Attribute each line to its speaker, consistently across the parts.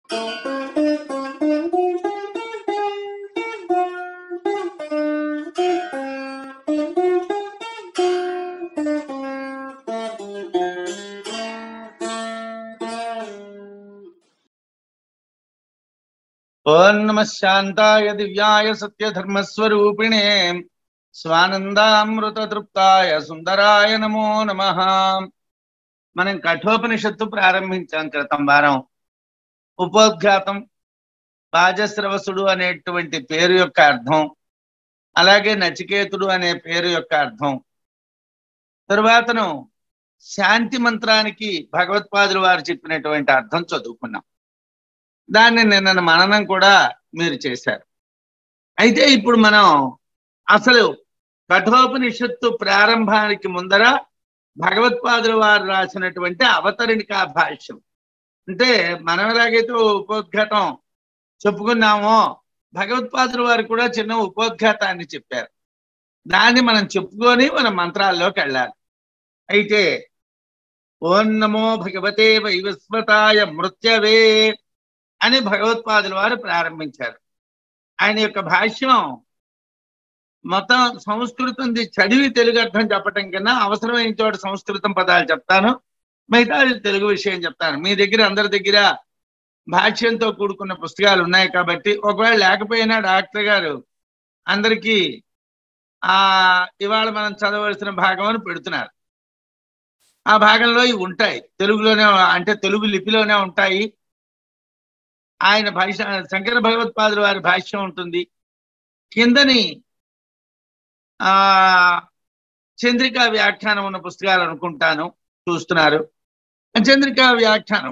Speaker 1: ఓం నమ శాంతాయ దివ్యాయ సత్యధర్మస్వరూపిణే స్వానందామృత తృప్తాయ సుందరాయ నమో నమ మనం కఠోపనిషత్తు ప్రారంభించాం క్రితం వారం ఉపోద్ఘాతం బాజస్రవసుడు అనేటువంటి పేరు యొక్క అర్థం అలాగే నచికేతుడు అనే పేరు యొక్క అర్థం తరువాతను శాంతి మంత్రానికి భగవత్పాదులు వారు చెప్పినటువంటి అర్థం చదువుకున్నాం దాన్ని నిన్న మననం కూడా మీరు చేశారు అయితే ఇప్పుడు మనం అసలు కఠోపనిషత్తు ప్రారంభానికి ముందర భగవత్పాదుల వారు రాసినటువంటి అవతరణికా భాష్యం అంటే మనం ఎలాగైతే ఉపోద్ఘాతం చెప్పుకున్నామో భగవత్పాదుల వారు కూడా చిన్న ఉపోద్ఘాతాన్ని చెప్పారు దాన్ని మనం చెప్పుకొని మన మంత్రాల్లోకి వెళ్ళాలి అయితే ఓం నమో భగవతే వైవస్వతాయ మృత్యవే అని భగవత్పాదుల వారు ప్రారంభించారు ఆయన యొక్క భాష్యం మొత్తం సంస్కృతం చదివి తెలుగు అర్థం చెప్పటం కన్నా అవసరమైన చోట సంస్కృతం పదాలు చెప్తాను మిగతా తెలుగు విషయం చెప్తాను మీ దగ్గర అందరి దగ్గర భాష్యంతో కూడుకున్న పుస్తకాలు ఉన్నాయి కాబట్టి ఒకవేళ లేకపోయినా డాక్టర్ గారు అందరికీ ఆ ఇవాళ మనం చదవలసిన భాగం అని పెడుతున్నారు ఆ భాగంలో ఇవి ఉంటాయి తెలుగులోనే అంటే తెలుగు లిపిలోనే ఉంటాయి ఆయన భాష్య శంకర భగవత్పాదుల వారి భాష్యం ఉంటుంది కిందని ఆ చంద్రికా వ్యాఖ్యానం ఉన్న పుస్తకాలు అనుకుంటాను చూస్తున్నారు చంద్రికా వ్యాఖ్యానం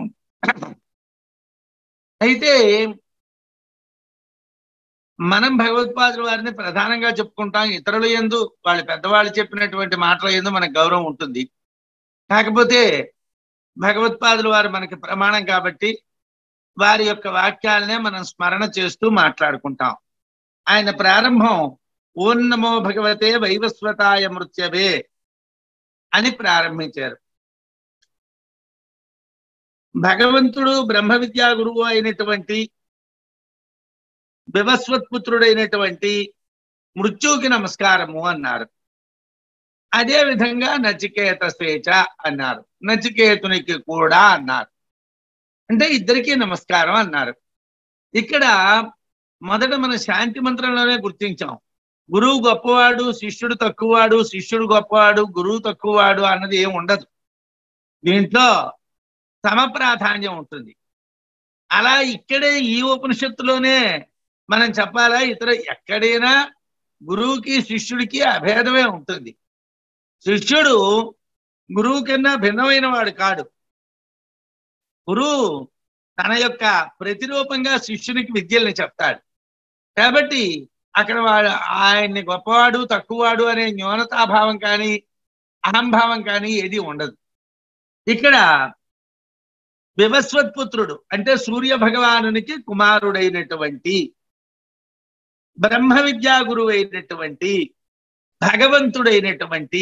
Speaker 1: అయితే మనం భగవత్పాదుల వారిని ప్రధానంగా చెప్పుకుంటాం ఇతరుల ఎందు వాళ్ళ పెద్దవాళ్ళు చెప్పినటువంటి మాటల ఎందు మనకు గౌరవం ఉంటుంది కాకపోతే భగవత్పాదుల వారు మనకి ప్రమాణం కాబట్టి వారి యొక్క వాక్యాలనే మనం స్మరణ చేస్తూ మాట్లాడుకుంటాం ఆయన ప్రారంభం ఓం నమో భగవతే వైవస్వతాయ మృత్యవే అని ప్రారంభించారు భగవంతుడు బ్రహ్మ విద్యా గురువు అయినటువంటి వివస్వత్పుత్రుడైనటువంటి మృత్యుకి నమస్కారము అన్నారు అదే విధంగా నచికేత స్వేచ్ఛ అన్నారు నచికేతునికి కూడా అన్నారు అంటే ఇద్దరికీ నమస్కారం అన్నారు ఇక్కడ మొదట మన శాంతి మంత్రంలోనే గుర్తించాం గురువు గొప్పవాడు శిష్యుడు తక్కువవాడు శిష్యుడు గొప్పవాడు గురువు తక్కువవాడు అన్నది ఏం ఉండదు దీంట్లో సమ ప్రాధాన్యం ఉంటుంది అలా ఇక్కడే ఈ ఉపనిషత్తులోనే మనం చెప్పాలా ఇతర ఎక్కడైనా గురువుకి శిష్యుడికి అభేదమే ఉంటుంది శిష్యుడు గురువు కన్నా భిన్నమైన వాడు కాడు గురువు తన యొక్క ప్రతిరూపంగా శిష్యునికి విద్యల్ని చెప్తాడు కాబట్టి అక్కడ వాడు ఆయన్ని గొప్పవాడు తక్కువవాడు అనే న్యూనతాభావం కానీ అహంభావం కానీ ఏది ఉండదు ఇక్కడ వివస్వత్పుత్రుడు అంటే సూర్య భగవానునికి కుమారుడైనటువంటి బ్రహ్మ విద్యా గురువు అయినటువంటి భగవంతుడైనటువంటి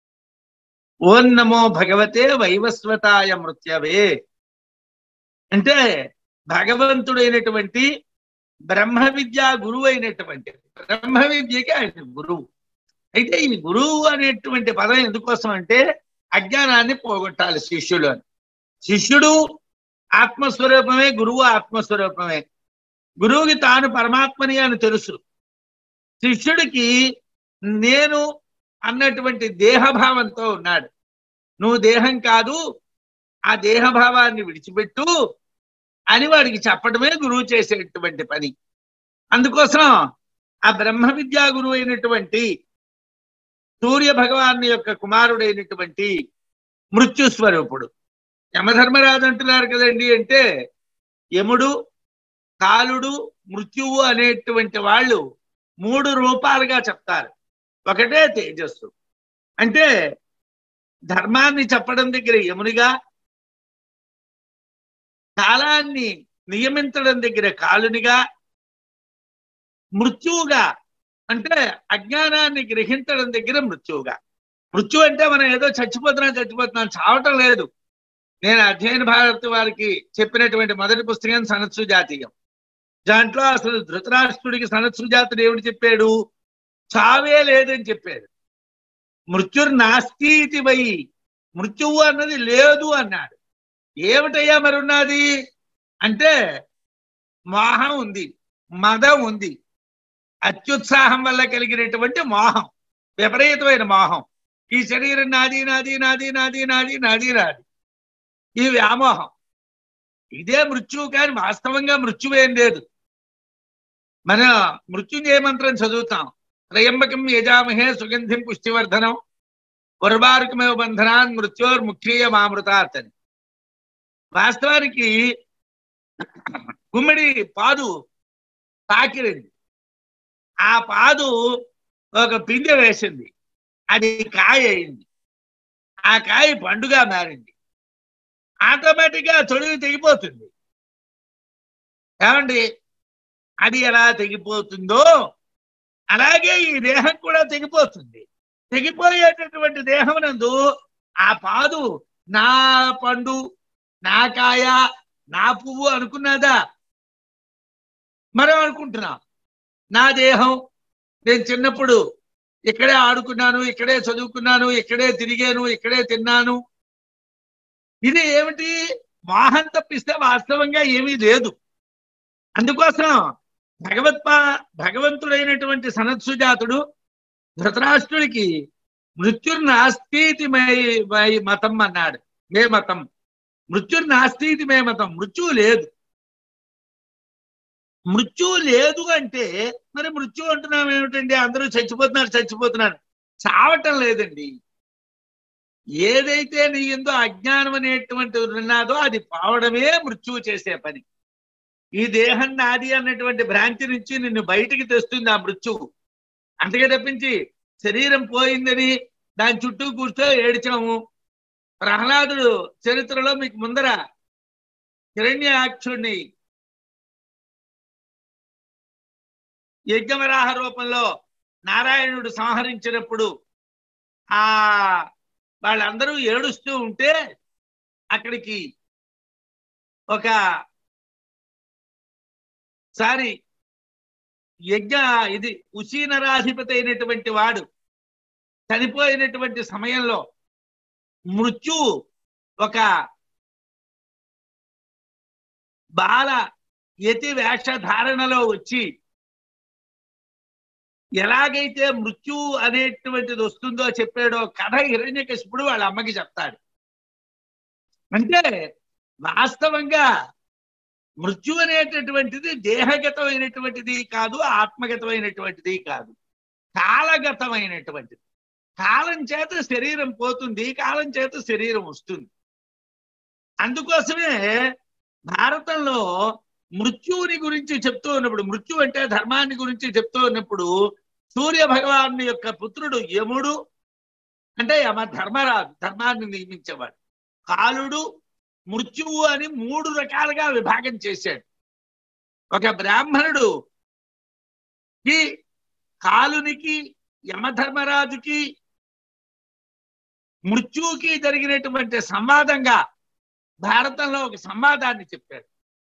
Speaker 1: ఓం నమో భగవతే వైవస్వతాయ మృత్యవే అంటే భగవంతుడైనటువంటి బ్రహ్మ విద్యా గురువు అయినటువంటి బ్రహ్మ విద్యకి ఆయన గురువు అయితే ఈ గురువు అనేటువంటి పదం ఎందుకోసం అంటే అజ్ఞానాన్ని పోగొట్టాలి శిష్యుడు అని శిష్యుడు ఆత్మస్వరూపమే గురువు ఆత్మస్వరూపమే గురువుకి తాను పరమాత్మని అని తెలుసు శిష్యుడికి నేను అన్నటువంటి దేహభావంతో ఉన్నాడు నువ్వు దేహం కాదు ఆ దేహభావాన్ని విడిచిపెట్టు అని వాడికి చెప్పడమే గురువు చేసేటువంటి పని అందుకోసం ఆ బ్రహ్మ విద్యా గురువు అయినటువంటి సూర్య భగవాన్ యొక్క కుమారుడైనటువంటి మృత్యు స్వరూపుడు యమధర్మరాజు అంటున్నారు కదండి అంటే యముడు కాలుడు మృత్యువు అనేటువంటి వాళ్ళు మూడు రూపాలుగా చెప్తారు ఒకటే తేజస్సు అంటే ధర్మాన్ని చెప్పడం దగ్గర యమునిగా కాలాన్ని నియమించడం దగ్గర కాలునిగా మృత్యువుగా అంటే అజ్ఞానాన్ని గ్రహించడం దగ్గర మృత్యువుగా మృత్యు అంటే మనం ఏదో చచ్చిపోతున్నాం చచ్చిపోతున్నాం చావటం లేదు నేను అధ్యయన భారతి వారికి చెప్పినటువంటి మొదటి పుస్తకం సనత్సు జాతీయం దాంట్లో అసలు ధృతరాష్ట్రుడికి సనత్సు జాతుడు ఏమిటి చెప్పాడు చావే లేదని చెప్పాడు మృత్యుర్నాస్తి ఇది వై మృత్యువు అన్నది లేదు అన్నాడు ఏమిటయ్యా మరి ఉన్నది అంటే మోహం ఉంది మదం ఉంది అత్యుత్సాహం వల్ల కలిగినటువంటి మోహం విపరీతమైన మోహం ఈ శరీరం నాది నాది నాది నాది నాది నాది నాది ఈ వ్యామోహం ఇదే మృత్యువు కానీ వాస్తవంగా మృత్యువేం లేదు మన మృత్యుంజయ మంత్రం చదువుతాం త్రయంబకం యజామహే సుగంధిం పుష్టివర్ధనం ఉర్వారుకమే బంధనాన్ మృత్యోర్ ముఖ్య మామృతాత్ అని వాస్తవానికి గుమ్మిడి పాదు తాకిరింది ఆ పాదు ఒక పిందె వేసింది అది కాయ అయింది ఆ కాయ పండుగ మారింది ఆటోమేటిక్ గా తొడిగి తెగిపోతుంది ఏమండి అది ఎలా తెగిపోతుందో అలాగే ఈ దేహం కూడా తెగిపోతుంది తెగిపోయేటటువంటి దేహం నందు ఆ పాదు నా పండు నా కాయ నా పువ్వు అనుకున్నదా మనం అనుకుంటున్నాం నా దేహం నేను చిన్నప్పుడు ఇక్కడే ఆడుకున్నాను ఇక్కడే చదువుకున్నాను ఇక్కడే తిరిగాను ఇక్కడే తిన్నాను ఇది ఏమిటి మోహం తప్పిస్తే వాస్తవంగా ఏమీ లేదు అందుకోసం భగవత్పా భగవంతుడైనటువంటి సనత్సుజాతుడు ధృతరాష్ట్రుడికి మృత్యుర్నాస్తీతి మే మై మతం అన్నాడు మే మతం మృత్యుర్నాస్తీతి మే మతం మృత్యువు లేదు మృత్యువు లేదు అంటే మరి మృత్యు అంటున్నాం ఏమిటండి అందరూ చచ్చిపోతున్నారు చచ్చిపోతున్నారు చావటం లేదండి ఏదైతే నీ ఎందు అజ్ఞానం అనేటువంటి ఉన్నదో అది పావడమే మృత్యువు చేసే పని ఈ దేహం నాది అన్నటువంటి భ్రాంతి నుంచి నిన్ను బయటికి తెస్తుంది ఆ మృత్యువు అంతకే తప్పించి శరీరం పోయిందని దాని చుట్టూ కూర్చో ఏడ్చాము ప్రహ్లాదుడు చరిత్రలో మీకు ముందర హిరణ్యాక్షుణ్ణి యజ్ఞవరాహ రూపంలో నారాయణుడు సంహరించినప్పుడు ఆ వాళ్ళందరూ ఏడుస్తూ ఉంటే అక్కడికి ఒక సారి యజ్ఞ ఇది ఉసీనరాధిపతి అయినటువంటి వాడు చనిపోయినటువంటి సమయంలో మృత్యు ఒక బాల యతి వేషధారణలో వచ్చి ఎలాగైతే మృత్యు అనేటువంటిది వస్తుందో చెప్పాడో కథ హిరణ్యకశిపుడు వాళ్ళ అమ్మకి చెప్తాడు అంటే వాస్తవంగా మృత్యు అనేటటువంటిది దేహగతమైనటువంటిది కాదు ఆత్మగతమైనటువంటిది కాదు కాలగతమైనటువంటిది కాలం చేత శరీరం పోతుంది కాలం చేత శరీరం వస్తుంది అందుకోసమే భారతంలో మృత్యువుని గురించి చెప్తూ ఉన్నప్పుడు మృత్యు అంటే ధర్మాన్ని గురించి చెప్తూ ఉన్నప్పుడు సూర్య భగవాను యొక్క పుత్రుడు యముడు అంటే యమ ధర్మరాజు ధర్మాన్ని నియమించేవాడు కాలుడు మృత్యువు అని మూడు రకాలుగా విభాగం చేశాడు ఒక బ్రాహ్మణుడు కి కాలునికి యమధర్మరాజుకి మృత్యువుకి జరిగినటువంటి సంవాదంగా భారతంలో ఒక సంవాదాన్ని చెప్పాడు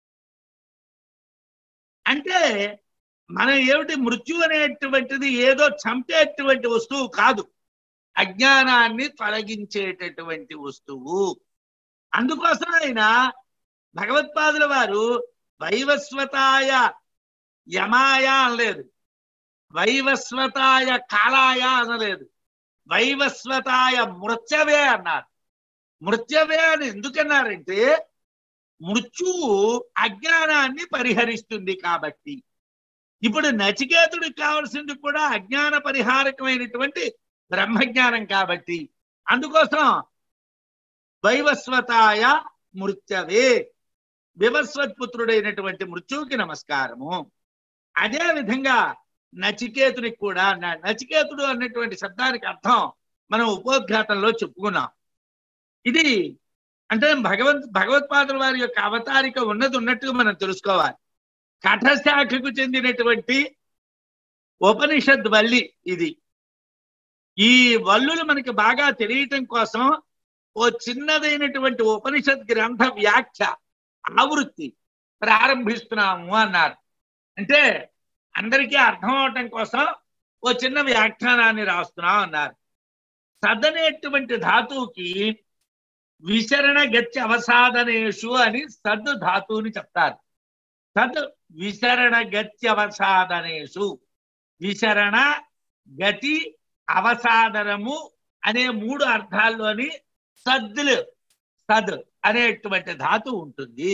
Speaker 1: అంటే మనం ఏమిటి మృత్యు అనేటువంటిది ఏదో చంపేటువంటి వస్తువు కాదు అజ్ఞానాన్ని తొలగించేటటువంటి వస్తువు అందుకోసం ఆయన భగవత్పాదుల వారు వైవస్వతాయ యమాయ అనలేదు వైవస్వతాయ కాలాయ అనలేదు వైవస్వతాయ మృత్యవే అన్నారు మృత్యవే అని ఎందుకన్నారంటే మృత్యువు అజ్ఞానాన్ని పరిహరిస్తుంది కాబట్టి ఇప్పుడు నచికేతుడికి కావలసింది కూడా అజ్ఞాన పరిహారకమైనటువంటి బ్రహ్మజ్ఞానం కాబట్టి అందుకోసం వైవస్వతాయ మృత్యవే వివస్వత్పుత్రుడైనటువంటి మృత్యువుకి నమస్కారము అదే విధంగా నచికేతునికి కూడా న- నచికేతుడు అన్నటువంటి శబ్దానికి అర్థం మనం ఉపోద్ఘాతంలో చెప్పుకున్నాం ఇది అంటే భగవంత్ భగవత్పాదుల వారి యొక్క అవతారిక ఉన్నది ఉన్నట్టుగా మనం తెలుసుకోవాలి కఠశాఖకు చెందినటువంటి ఉపనిషద్ వల్లి ఇది ఈ వల్లులు మనకి బాగా తెలియటం కోసం ఓ చిన్నదైనటువంటి ఉపనిషత్ గ్రంథ వ్యాఖ్య ఆవృత్తి ప్రారంభిస్తున్నాము అన్నారు అంటే అందరికీ అర్థం అవటం కోసం ఓ చిన్న వ్యాఖ్యానాన్ని రాస్తున్నాం అన్నారు సదనేటువంటి ధాతువుకి విశరణ గత్య అవసాదనేషు అని సద్ ధాతువుని చెప్తారు సద్ విశరణ గత్యవసాదనేషు విశరణ గతి అవసాదనము అనే మూడు అర్థాల్లోని సద్దులు సద్ అనేటువంటి ధాతు ఉంటుంది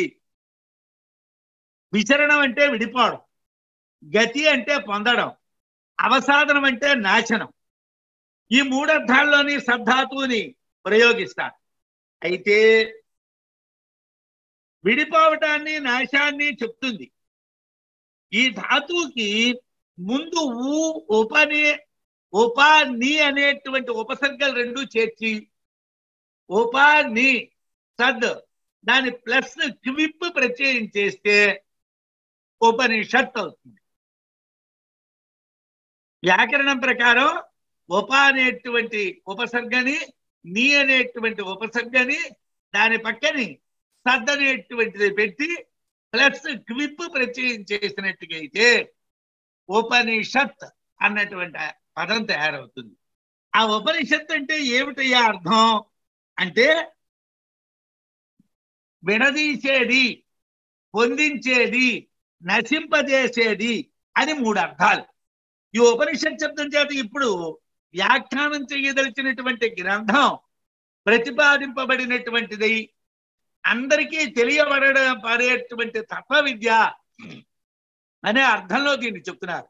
Speaker 1: విచరణం అంటే విడిపోవడం గతి అంటే పొందడం అవసాదనం అంటే నాశనం ఈ మూడు అర్థాల్లోని సద్ధాతువుని ప్రయోగిస్తారు అయితే విడిపోవటాన్ని నాశాన్ని చెప్తుంది ఈ ధాతువుకి ముందు ఊ ఉపని ఉపా ని అనేటువంటి ఉపసర్గలు రెండు చేర్చి ఉపా ని సద్ దాని ప్లస్ క్విప్ ప్రత్యయం చేస్తే ఉపనిషత్ అవుతుంది వ్యాకరణం ప్రకారం ఉప అనేటువంటి ఉపసర్గని నీ అనేటువంటి ఉపసర్గని దాని పక్కని సద్ అనేటువంటిది పెట్టి ప్లస్ క్విప్ ప్రత్యయం చేసినట్టుగా అయితే ఉపనిషత్ అన్నటువంటి పదం తయారవుతుంది ఆ ఉపనిషత్ అంటే ఏమిటయ్యా అర్థం అంటే విడదీసేది పొందించేది నశింపజేసేది అని మూడు అర్థాలు ఈ ఉపనిషత్ శబ్దం చేత ఇప్పుడు వ్యాఖ్యానం చేయదలిచినటువంటి గ్రంథం ప్రతిపాదింపబడినటువంటిది అందరికీ తెలియబడడం పడేటువంటి తత్వ విద్య అనే అర్థంలో దీన్ని చెప్తున్నారు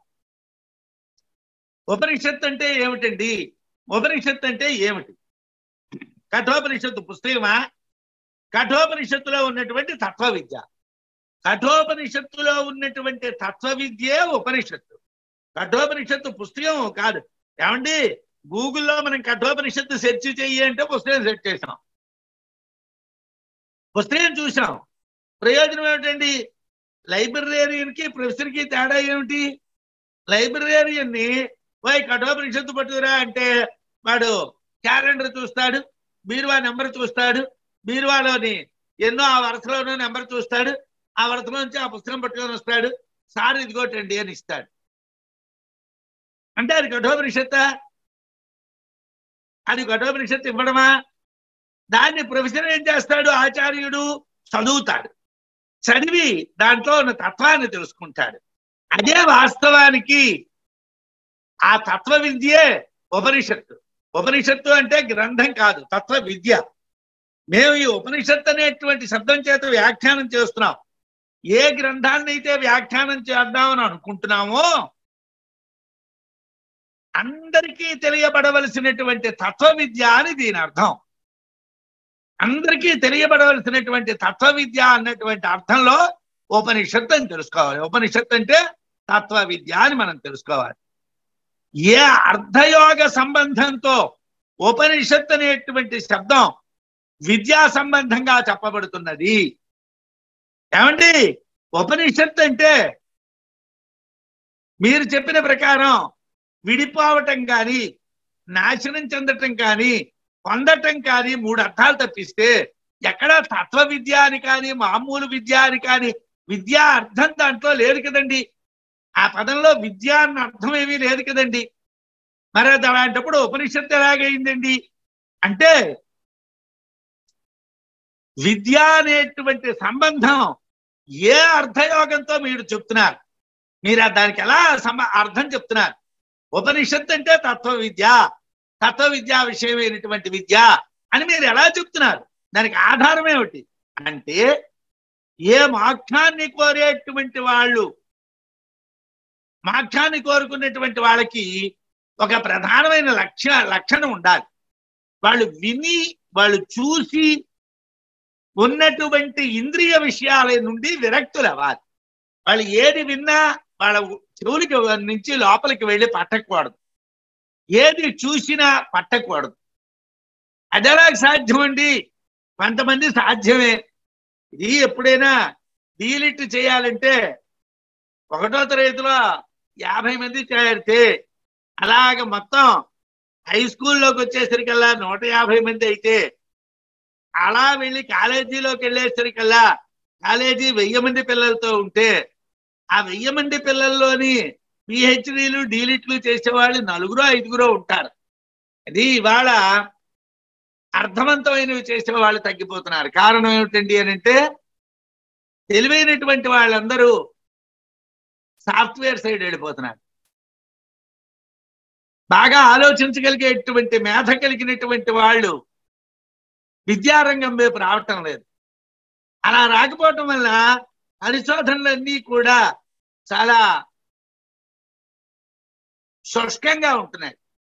Speaker 1: ఉపనిషత్ అంటే ఏమిటండి ఉపనిషత్ అంటే ఏమిటి కఠోపనిషత్తు పుస్తకమా కఠోపనిషత్తులో ఉన్నటువంటి తత్వ విద్య కఠోపనిషత్తులో ఉన్నటువంటి తత్వ విద్యే ఉపనిషత్తు కఠోపనిషత్తు పుస్తకం కాదు ఏమండి గూగుల్లో మనం కఠోపనిషత్తు సెర్చ్ చెయ్యి అంటే పుస్తకం సెర్చ్ చేసాం పుస్తకం చూసాం ప్రయోజనం ఏమిటండి లైబ్రరీకి ప్రొఫెసర్కి తేడా ఏమిటి లైబ్రరీని పోయి కఠోపనిషత్తు పట్టుకురా అంటే వాడు క్యాలెండర్ చూస్తాడు బీరువా నెంబర్ చూస్తాడు బీరువాలోని ఎన్నో ఆ వరుసలోనో నెంబర్ చూస్తాడు ఆ వరుసలోంచి ఆ పుస్తకం పట్టుకొని వస్తాడు సార్ ఇదిగోటండి అని ఇస్తాడు అంటే అది కఠోపనిషత్తా అది కఠోపనిషత్తు ఇవ్వడమా దాన్ని ప్రొఫెసర్ ఏం చేస్తాడు ఆచార్యుడు చదువుతాడు చదివి దాంట్లో ఉన్న తత్వాన్ని తెలుసుకుంటాడు అదే వాస్తవానికి ఆ తత్వ విద్యే ఉపనిషత్తు ఉపనిషత్తు అంటే గ్రంథం కాదు తత్వ విద్య మేము ఈ ఉపనిషత్తు అనేటువంటి శబ్దం చేత వ్యాఖ్యానం చేస్తున్నాం ఏ గ్రంథాన్ని అయితే వ్యాఖ్యానం చేద్దామని అనుకుంటున్నామో అందరికీ తెలియబడవలసినటువంటి తత్వ విద్య అని దీని అర్థం అందరికీ తెలియబడవలసినటువంటి తత్వ విద్య అన్నటువంటి అర్థంలో ఉపనిషత్తు అని తెలుసుకోవాలి ఉపనిషత్తు అంటే తత్వ విద్య అని మనం తెలుసుకోవాలి ఏ అర్థయోగ సంబంధంతో ఉపనిషత్తు అనేటువంటి శబ్దం విద్యా సంబంధంగా చెప్పబడుతున్నది ఏమండి ఉపనిషత్తు అంటే మీరు చెప్పిన ప్రకారం విడిపోవటం కానీ నాశనం చెందటం కానీ పొందటం కానీ మూడు అర్థాలు తప్పిస్తే ఎక్కడ తత్వ విద్య అని కానీ మామూలు విద్య అని కానీ విద్యా అర్థం దాంట్లో లేదు కదండి ఆ పదంలో విద్య అన్న అర్థం ఏమీ లేదు కదండి మరి అది అలాంటప్పుడు ఉపనిషత్తు ఎలాగైందండి అంటే విద్య అనేటువంటి సంబంధం ఏ అర్థయోగంతో మీరు చెప్తున్నారు మీరు దానికి ఎలా సమ అర్థం చెప్తున్నారు ఉపనిషత్తు అంటే తత్వ విద్య తత్వ విద్యా విషయమైనటువంటి విద్య అని మీరు ఎలా చెప్తున్నారు దానికి ఆధారం ఏమిటి అంటే ఏ మోక్షాన్ని కోరేటువంటి వాళ్ళు మోక్షాన్ని కోరుకున్నటువంటి వాళ్ళకి ఒక ప్రధానమైన లక్ష్య లక్షణం ఉండాలి వాళ్ళు విని వాళ్ళు చూసి ఉన్నటువంటి ఇంద్రియ విషయాల నుండి విరక్తులు అవ్వాలి వాళ్ళు ఏది విన్నా వాళ్ళ చెవులకి నుంచి లోపలికి వెళ్ళి పట్టకూడదు ఏది చూసినా పట్టకూడదు అదెలా సాధ్యం అండి కొంతమంది సాధ్యమే ఇది ఎప్పుడైనా డీలిట్ చేయాలంటే ఒకటో తరగతిలో యాభై మంది చేరితే అలాగ మొత్తం హై స్కూల్లోకి వచ్చేసరికల్లా నూట యాభై మంది అయితే అలా వెళ్ళి కాలేజీలోకి వెళ్ళేసరికల్లా కాలేజీ వెయ్యి మంది పిల్లలతో ఉంటే ఆ వెయ్యి మంది పిల్లల్లోని పిహెచ్డీలు డీలిట్లు చేసేవాళ్ళు నలుగురు ఐదుగురు ఉంటారు అది ఇవాళ అర్థవంతమైనవి చేసే వాళ్ళు తగ్గిపోతున్నారు కారణం ఏమిటండి అని అంటే తెలివైనటువంటి వాళ్ళందరూ సాఫ్ట్వేర్ సైడ్ వెళ్ళిపోతున్నారు బాగా ఆలోచించగలిగేటువంటి మేధ కలిగినటువంటి వాళ్ళు విద్యారంగం వైపు రావటం లేదు అలా రాకపోవటం వల్ల పరిశోధనలన్నీ కూడా చాలా శుష్కంగా ఉంటున్నాయి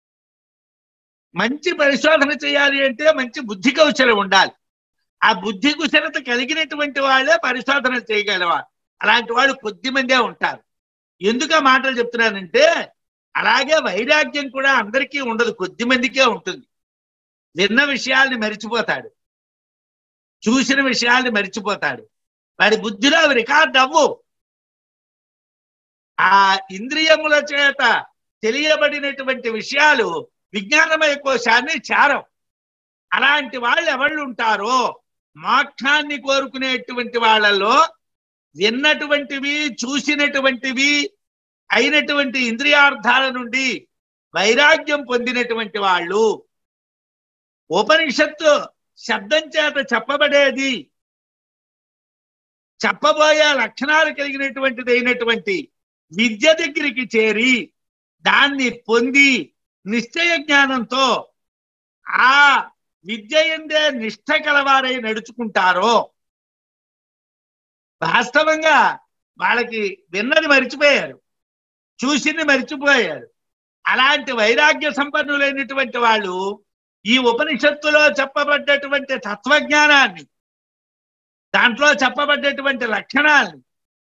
Speaker 1: మంచి పరిశోధన చేయాలి అంటే మంచి బుద్ధి కౌశలం ఉండాలి ఆ బుద్ధి కుశలత కలిగినటువంటి వాళ్ళే పరిశోధన చేయగలవారు అలాంటి వాళ్ళు కొద్ది మందే ఉంటారు ఎందుకు ఆ మాటలు చెప్తున్నానంటే అలాగే వైరాగ్యం కూడా అందరికీ ఉండదు కొద్ది మందికే ఉంటుంది విన్న విషయాల్ని మరిచిపోతాడు చూసిన విషయాల్ని మరిచిపోతాడు వాడి బుద్ధిలో అవి రికార్డ్ అవ్వు ఆ ఇంద్రియముల చేత తెలియబడినటువంటి విషయాలు విజ్ఞానమయ కోశాన్ని చారం అలాంటి వాళ్ళు ఎవళ్ళు ఉంటారో మోక్షాన్ని కోరుకునేటువంటి వాళ్ళలో విన్నటువంటివి చూసినటువంటివి అయినటువంటి ఇంద్రియార్థాల నుండి వైరాగ్యం పొందినటువంటి వాళ్ళు ఉపనిషత్తు శబ్దం చేత చెప్పబడేది చెప్పబోయే లక్షణాలు కలిగినటువంటిది అయినటువంటి విద్య దగ్గరికి చేరి దాన్ని పొంది నిశ్చయ జ్ఞానంతో ఆ విద్య ఎందే నిష్ట కలవారై నడుచుకుంటారో వాస్తవంగా వాళ్ళకి విన్నది మరిచిపోయారు చూసింది మరిచిపోయారు అలాంటి వైరాగ్య సంపన్నులైనటువంటి వాళ్ళు ఈ ఉపనిషత్తులో చెప్పబడ్డటువంటి తత్వజ్ఞానాన్ని దాంట్లో చెప్పబడ్డటువంటి లక్షణాలని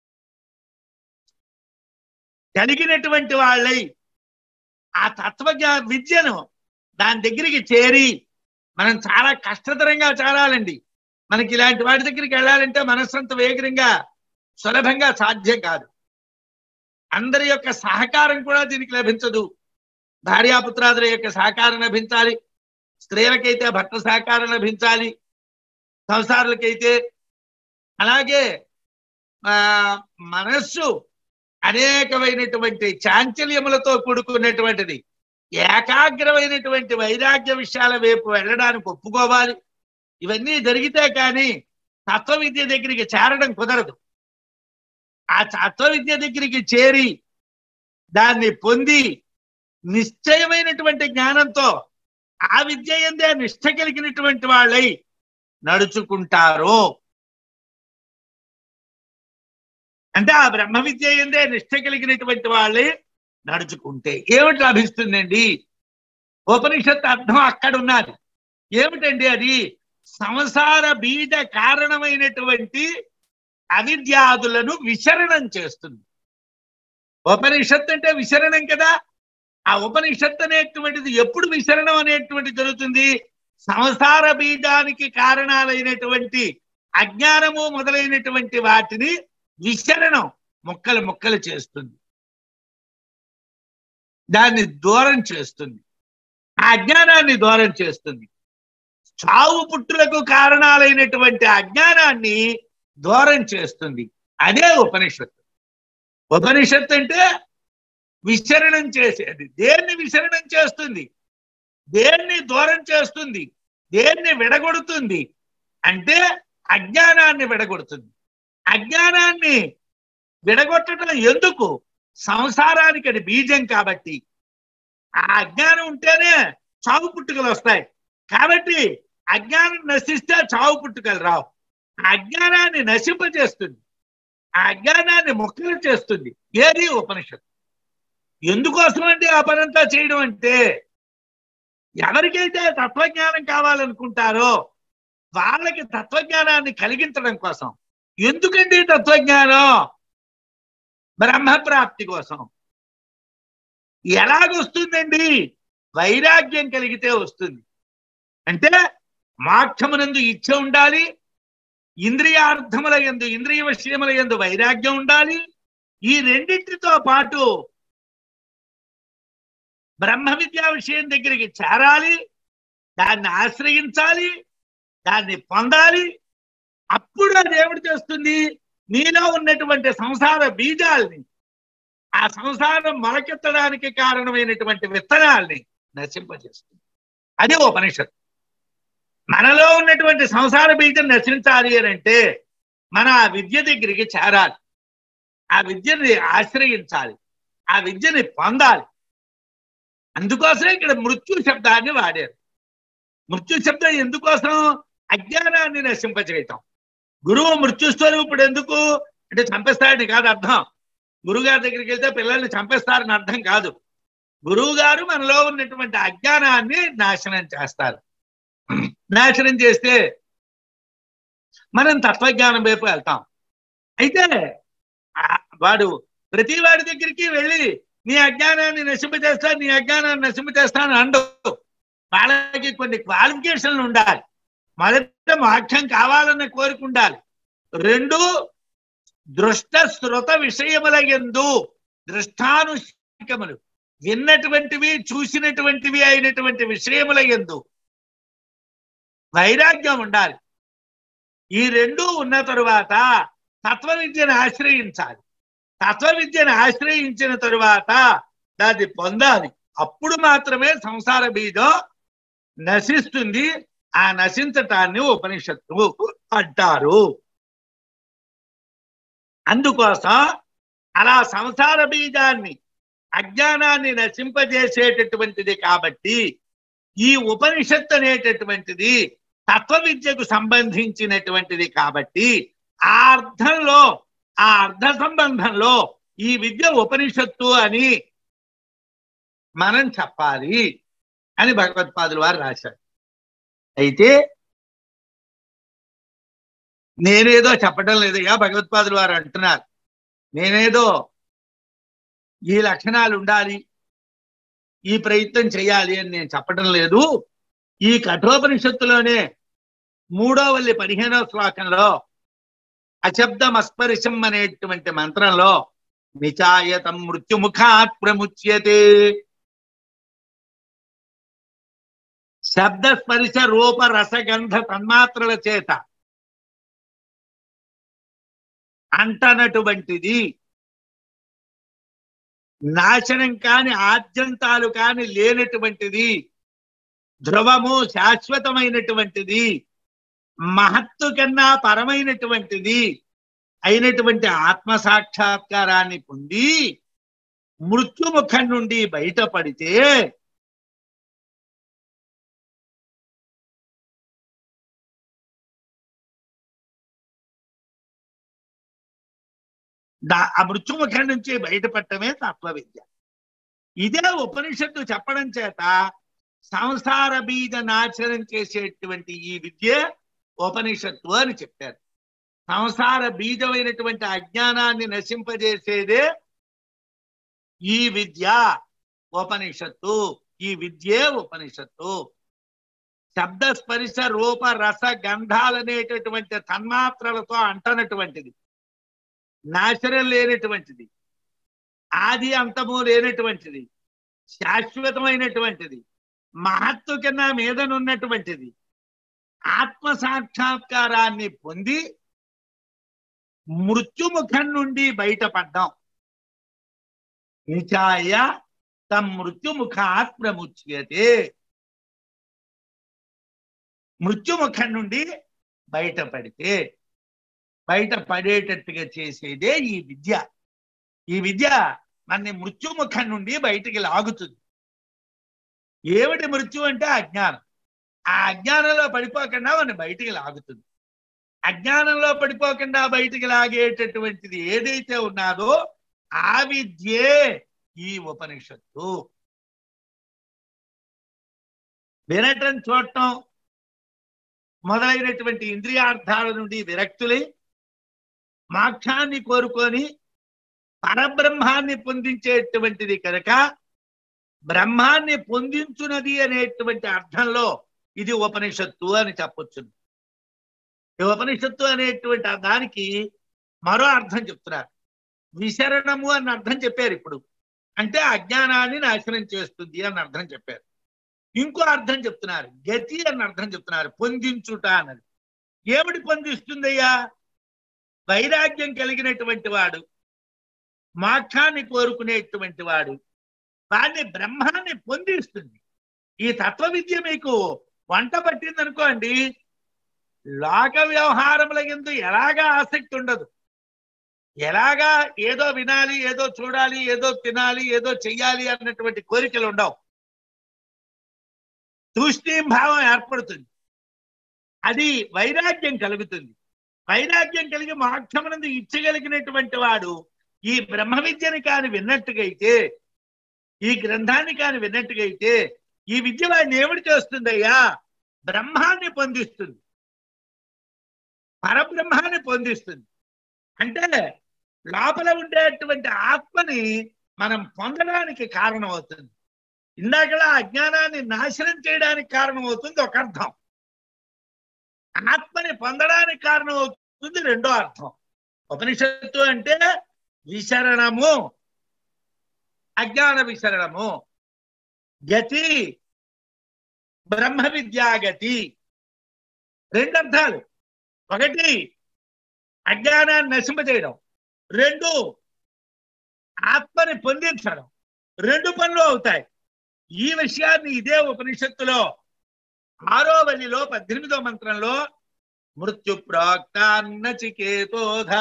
Speaker 1: కలిగినటువంటి వాళ్ళై ఆ తత్వజ్ఞా విద్యను దాని దగ్గరికి చేరి మనం చాలా కష్టతరంగా చేరాలండి మనకి ఇలాంటి వాటి దగ్గరికి వెళ్ళాలంటే మనస్సంత వేగంగా సులభంగా సాధ్యం కాదు అందరి యొక్క సహకారం కూడా దీనికి లభించదు భార్యాపుత్రాదుల యొక్క సహకారం లభించాలి స్త్రీలకైతే భర్త సహకారం లభించాలి సంసారులకైతే అలాగే ఆ మనస్సు అనేకమైనటువంటి చాంచల్యములతో కూడుకున్నటువంటిది ఏకాగ్రమైనటువంటి వైరాగ్య విషయాల వైపు వెళ్ళడానికి ఒప్పుకోవాలి ఇవన్నీ జరిగితే కానీ తత్వ విద్య దగ్గరికి చేరడం కుదరదు ఆ తత్వ విద్య దగ్గరికి చేరి దాన్ని పొంది నిశ్చయమైనటువంటి జ్ఞానంతో ఆ విద్య ఎందే నిష్ట కలిగినటువంటి వాళ్ళై నడుచుకుంటారు అంటే ఆ బ్రహ్మ విద్య ఎందే నిష్ట కలిగినటువంటి వాళ్ళే నడుచుకుంటే ఏమిటి లభిస్తుందండి ఉపనిషత్ అర్థం అక్కడ ఉన్నది ఏమిటండి అది సంసార బీజ కారణమైనటువంటి అవిద్యాదులను విశరణం చేస్తుంది ఉపనిషత్ అంటే విశరణం కదా ఆ ఉపనిషత్ అనేటువంటిది ఎప్పుడు విశరణం అనేటువంటి జరుగుతుంది సంసార బీజానికి కారణాలైనటువంటి అజ్ఞానము మొదలైనటువంటి వాటిని విశరణం ముక్కలు ముక్కలు చేస్తుంది దాన్ని దూరం చేస్తుంది ఆ అజ్ఞానాన్ని దూరం చేస్తుంది చావు పుట్టులకు కారణాలైనటువంటి అజ్ఞానాన్ని దూరం చేస్తుంది అదే ఉపనిషత్తు ఉపనిషత్తు అంటే విశరణం చేసేది దేన్ని విశరణం చేస్తుంది దేన్ని దూరం చేస్తుంది దేన్ని విడగొడుతుంది అంటే అజ్ఞానాన్ని విడగొడుతుంది అజ్ఞానాన్ని విడగొట్టడం ఎందుకు సంసారానికి అది బీజం కాబట్టి ఆ అజ్ఞానం ఉంటేనే చావు పుట్టుకలు వస్తాయి కాబట్టి అజ్ఞానం నశిస్తే చావు పుట్టుకలు రావు ఆ అజ్ఞానాన్ని నశింపజేస్తుంది ఆ అజ్ఞానాన్ని మొక్కలు చేస్తుంది ఏది ఉపనిషత్తు ఎందుకోసం అంటే ఆ పనంతా చేయడం అంటే ఎవరికైతే తత్వజ్ఞానం కావాలనుకుంటారో వాళ్ళకి తత్వజ్ఞానాన్ని కలిగించడం కోసం ఎందుకండి తత్వజ్ఞానం బ్రహ్మప్రాప్తి కోసం ఎలాగొస్తుందండి వైరాగ్యం కలిగితే వస్తుంది అంటే మోక్షమునందు ఇచ్చ ఉండాలి ఇంద్రియార్థముల ఎందు ఇంద్రియ విషయముల ఎందు వైరాగ్యం ఉండాలి ఈ రెండింటితో పాటు బ్రహ్మ విద్యా విషయం దగ్గరికి చేరాలి దాన్ని ఆశ్రయించాలి దాన్ని పొందాలి అప్పుడు ఆ దేవుడు చేస్తుంది నీలో ఉన్నటువంటి సంసార బీజాల్ని ఆ సంసారం మొలకెత్తడానికి కారణమైనటువంటి విత్తనాల్ని నశింపజేస్తుంది అది ఉపనిషత్తు మనలో ఉన్నటువంటి సంసార బీజం నశించాలి అని అంటే మన ఆ విద్య దగ్గరికి చేరాలి ఆ విద్యని ఆశ్రయించాలి ఆ విద్యని పొందాలి అందుకోసమే ఇక్కడ మృత్యు శబ్దాన్ని వాడారు మృత్యు శబ్దం ఎందుకోసం అజ్ఞానాన్ని నశింపచేయటం గురువు మృత్యుస్వరూపుడు ఎందుకు అంటే చంపేస్తాడని కాదు అర్థం గురువు గారి దగ్గరికి వెళ్తే పిల్లల్ని చంపేస్తారని అర్థం కాదు గురువు గారు మనలో ఉన్నటువంటి అజ్ఞానాన్ని నాశనం చేస్తారు నాశనం చేస్తే మనం తత్వజ్ఞానం వైపు వెళ్తాం అయితే ఆ- వాడు ప్రతి వాడి దగ్గరికి వెళ్ళి నీ అజ్ఞానాన్ని నశింపజేస్తా నీ అజ్ఞానాన్ని నశింపజేస్తాను అండు వాళ్ళకి కొన్ని క్వాలిఫికేషన్లు ఉండాలి మొదట మోక్షం కావాలన్న కోరిక ఉండాలి రెండు దృష్ట శృత విషయముల ఎందు దృష్టానుష్ఠికములు విన్నటువంటివి చూసినటువంటివి అయినటువంటి విషయముల ఎందు వైరాగ్యం ఉండాలి ఈ రెండు ఉన్న తరువాత తత్వ విద్యను ఆశ్రయించాలి తత్వ విద్యను ఆశ్రయించిన తరువాత దాన్ని పొందాలి అప్పుడు మాత్రమే సంసార బీజం నశిస్తుంది ఆ నశించటాన్ని ఉపనిషత్తు అంటారు అందుకోసం అలా సంసార బీజాన్ని అజ్ఞానాన్ని నశింపజేసేటటువంటిది కాబట్టి ఈ ఉపనిషత్తు అనేటటువంటిది తత్వ విద్యకు సంబంధించినటువంటిది కాబట్టి ఆ అర్థంలో ఆ అర్థ సంబంధంలో ఈ విద్య ఉపనిషత్తు అని మనం చెప్పాలి అని భగవత్పాదులు వారు రాశారు అయితే నేనేదో చెప్పడం లేదుగా భగవత్పాదులు వారు అంటున్నారు నేనేదో ఈ లక్షణాలు ఉండాలి ఈ ప్రయత్నం చేయాలి అని నేను చెప్పడం లేదు ఈ కఠోపనిషత్తులోనే మూడో వల్లి పదిహేనవ శ్లోకంలో అశబ్దం అస్పరిశం అనేటువంటి మంత్రంలో నిచాయతం మృత్యుముఖాత్ ప్రముచ్యతే శబ్ద స్పరిశ రూప రసగంధ తన్మాత్రల చేత అంటనటువంటిది నాశనం కాని ఆద్యంతాలు కాని లేనటువంటిది ధ్రువము శాశ్వతమైనటువంటిది మహత్తు కన్నా పరమైనటువంటిది అయినటువంటి ఆత్మ సాక్షాత్కారాన్ని పొంది మృత్యుముఖం నుండి బయటపడితే దా- ఆ మృత్యుముఖం నుంచి బయటపడటమే తత్వ విద్య ఇదే ఉపనిషత్తు చెప్పడం చేత సంసార బీజ నాశనం చేసేటువంటి ఈ విద్య ఉపనిషత్తు అని చెప్పారు సంసార బీజమైనటువంటి అజ్ఞానాన్ని నశింపజేసేదే ఈ విద్య ఉపనిషత్తు ఈ విద్యే ఉపనిషత్తు శబ్ద స్పరిశ రూప రస గంధాలనేటటువంటి తన్మాత్రలతో అంటనటువంటిది నాశనం లేనటువంటిది ఆది అంతము లేనటువంటిది శాశ్వతమైనటువంటిది మహత్తు కింద మీదనున్నటువంటిది ఆత్మ సాక్షాత్కారాన్ని పొంది మృత్యుముఖం నుండి బయటపడ్డాం నిచాయ తం మృత్యుముఖాత్ ప్రముచ్యతే మృత్యుముఖం నుండి బయటపడితే బయట పడేటట్టుగా చేసేదే ఈ విద్య ఈ విద్య మన మృత్యుముఖం నుండి బయటికి లాగుతుంది ఏమిటి మృత్యు అంటే అజ్ఞానం ఆ అజ్ఞానంలో పడిపోకుండా మన బయటికి లాగుతుంది అజ్ఞానంలో పడిపోకుండా బయటికి లాగేటటువంటిది ఏదైతే ఉన్నదో ఆ విద్యే ఈ ఉపనిషత్తు వినటం చూడటం మొదలైనటువంటి ఇంద్రియార్థాల నుండి విరక్తులై మోక్షాన్ని కోరుకొని పరబ్రహ్మాన్ని పొందించేటువంటిది కనుక బ్రహ్మాన్ని పొందించున్నది అనేటువంటి అర్థంలో ఇది ఉపనిషత్తు అని చెప్పొచ్చు ఈ ఉపనిషత్తు అనేటువంటి ఆ దానికి మరో అర్థం చెప్తున్నారు విశరణము అని అర్థం చెప్పారు ఇప్పుడు అంటే అజ్ఞానాన్ని నాశనం చేస్తుంది అని అర్థం చెప్పారు ఇంకో అర్థం చెప్తున్నారు గతి అని అర్థం చెప్తున్నారు పొందించుట అన్నది ఏమిటి పొందిస్తుందయ్యా వైరాగ్యం కలిగినటువంటి వాడు మోక్షాన్ని కోరుకునేటువంటి వాడు వాడిని బ్రహ్మాన్ని పొందిస్తుంది ఈ తత్వ విద్య మీకు వంట పట్టింది అనుకోండి లోక వ్యవహారముల ఎందు ఎలాగా ఆసక్తి ఉండదు ఎలాగా ఏదో వినాలి ఏదో చూడాలి ఏదో తినాలి ఏదో చెయ్యాలి అన్నటువంటి కోరికలు ఉండవు తూష్ణీం భావం ఏర్పడుతుంది అది వైరాగ్యం కలుగుతుంది వైరాగ్యం కలిగి మోక్షమునందు ఇచ్చగలిగినటువంటి వాడు ఈ బ్రహ్మ విద్యని కాని విన్నట్టుగైతే ఈ గ్రంథాన్ని కాని విన్నట్టుగైతే ఈ విద్య వాడిని ఏమిటి చేస్తుందయ్యా బ్రహ్మాన్ని పొందిస్తుంది పరబ్రహ్మాన్ని పొందిస్తుంది అంటే లోపల ఉండేటువంటి ఆత్మని మనం పొందడానికి కారణం అవుతుంది ఇందాకలా అజ్ఞానాన్ని నాశనం చేయడానికి కారణం అవుతుంది ఒక అర్థం ఆత్మని పొందడానికి కారణం అవుతుంది రెండో అర్థం ఉపనిషత్తు అంటే విశరణము అజ్ఞాన విశరణము గతి బ్రహ్మ విద్యాగతి రెండు అర్థాలు ఒకటి అజ్ఞానాన్ని నశింపజేయడం రెండు ఆత్మని పొందించడం రెండు పనులు అవుతాయి ఈ విషయాన్ని ఇదే ఉపనిషత్తులో ఆరో వల్లిలో పద్దెనిమిదో మంత్రంలో మృత్యు ప్రోక్తాన్నచికేతోధ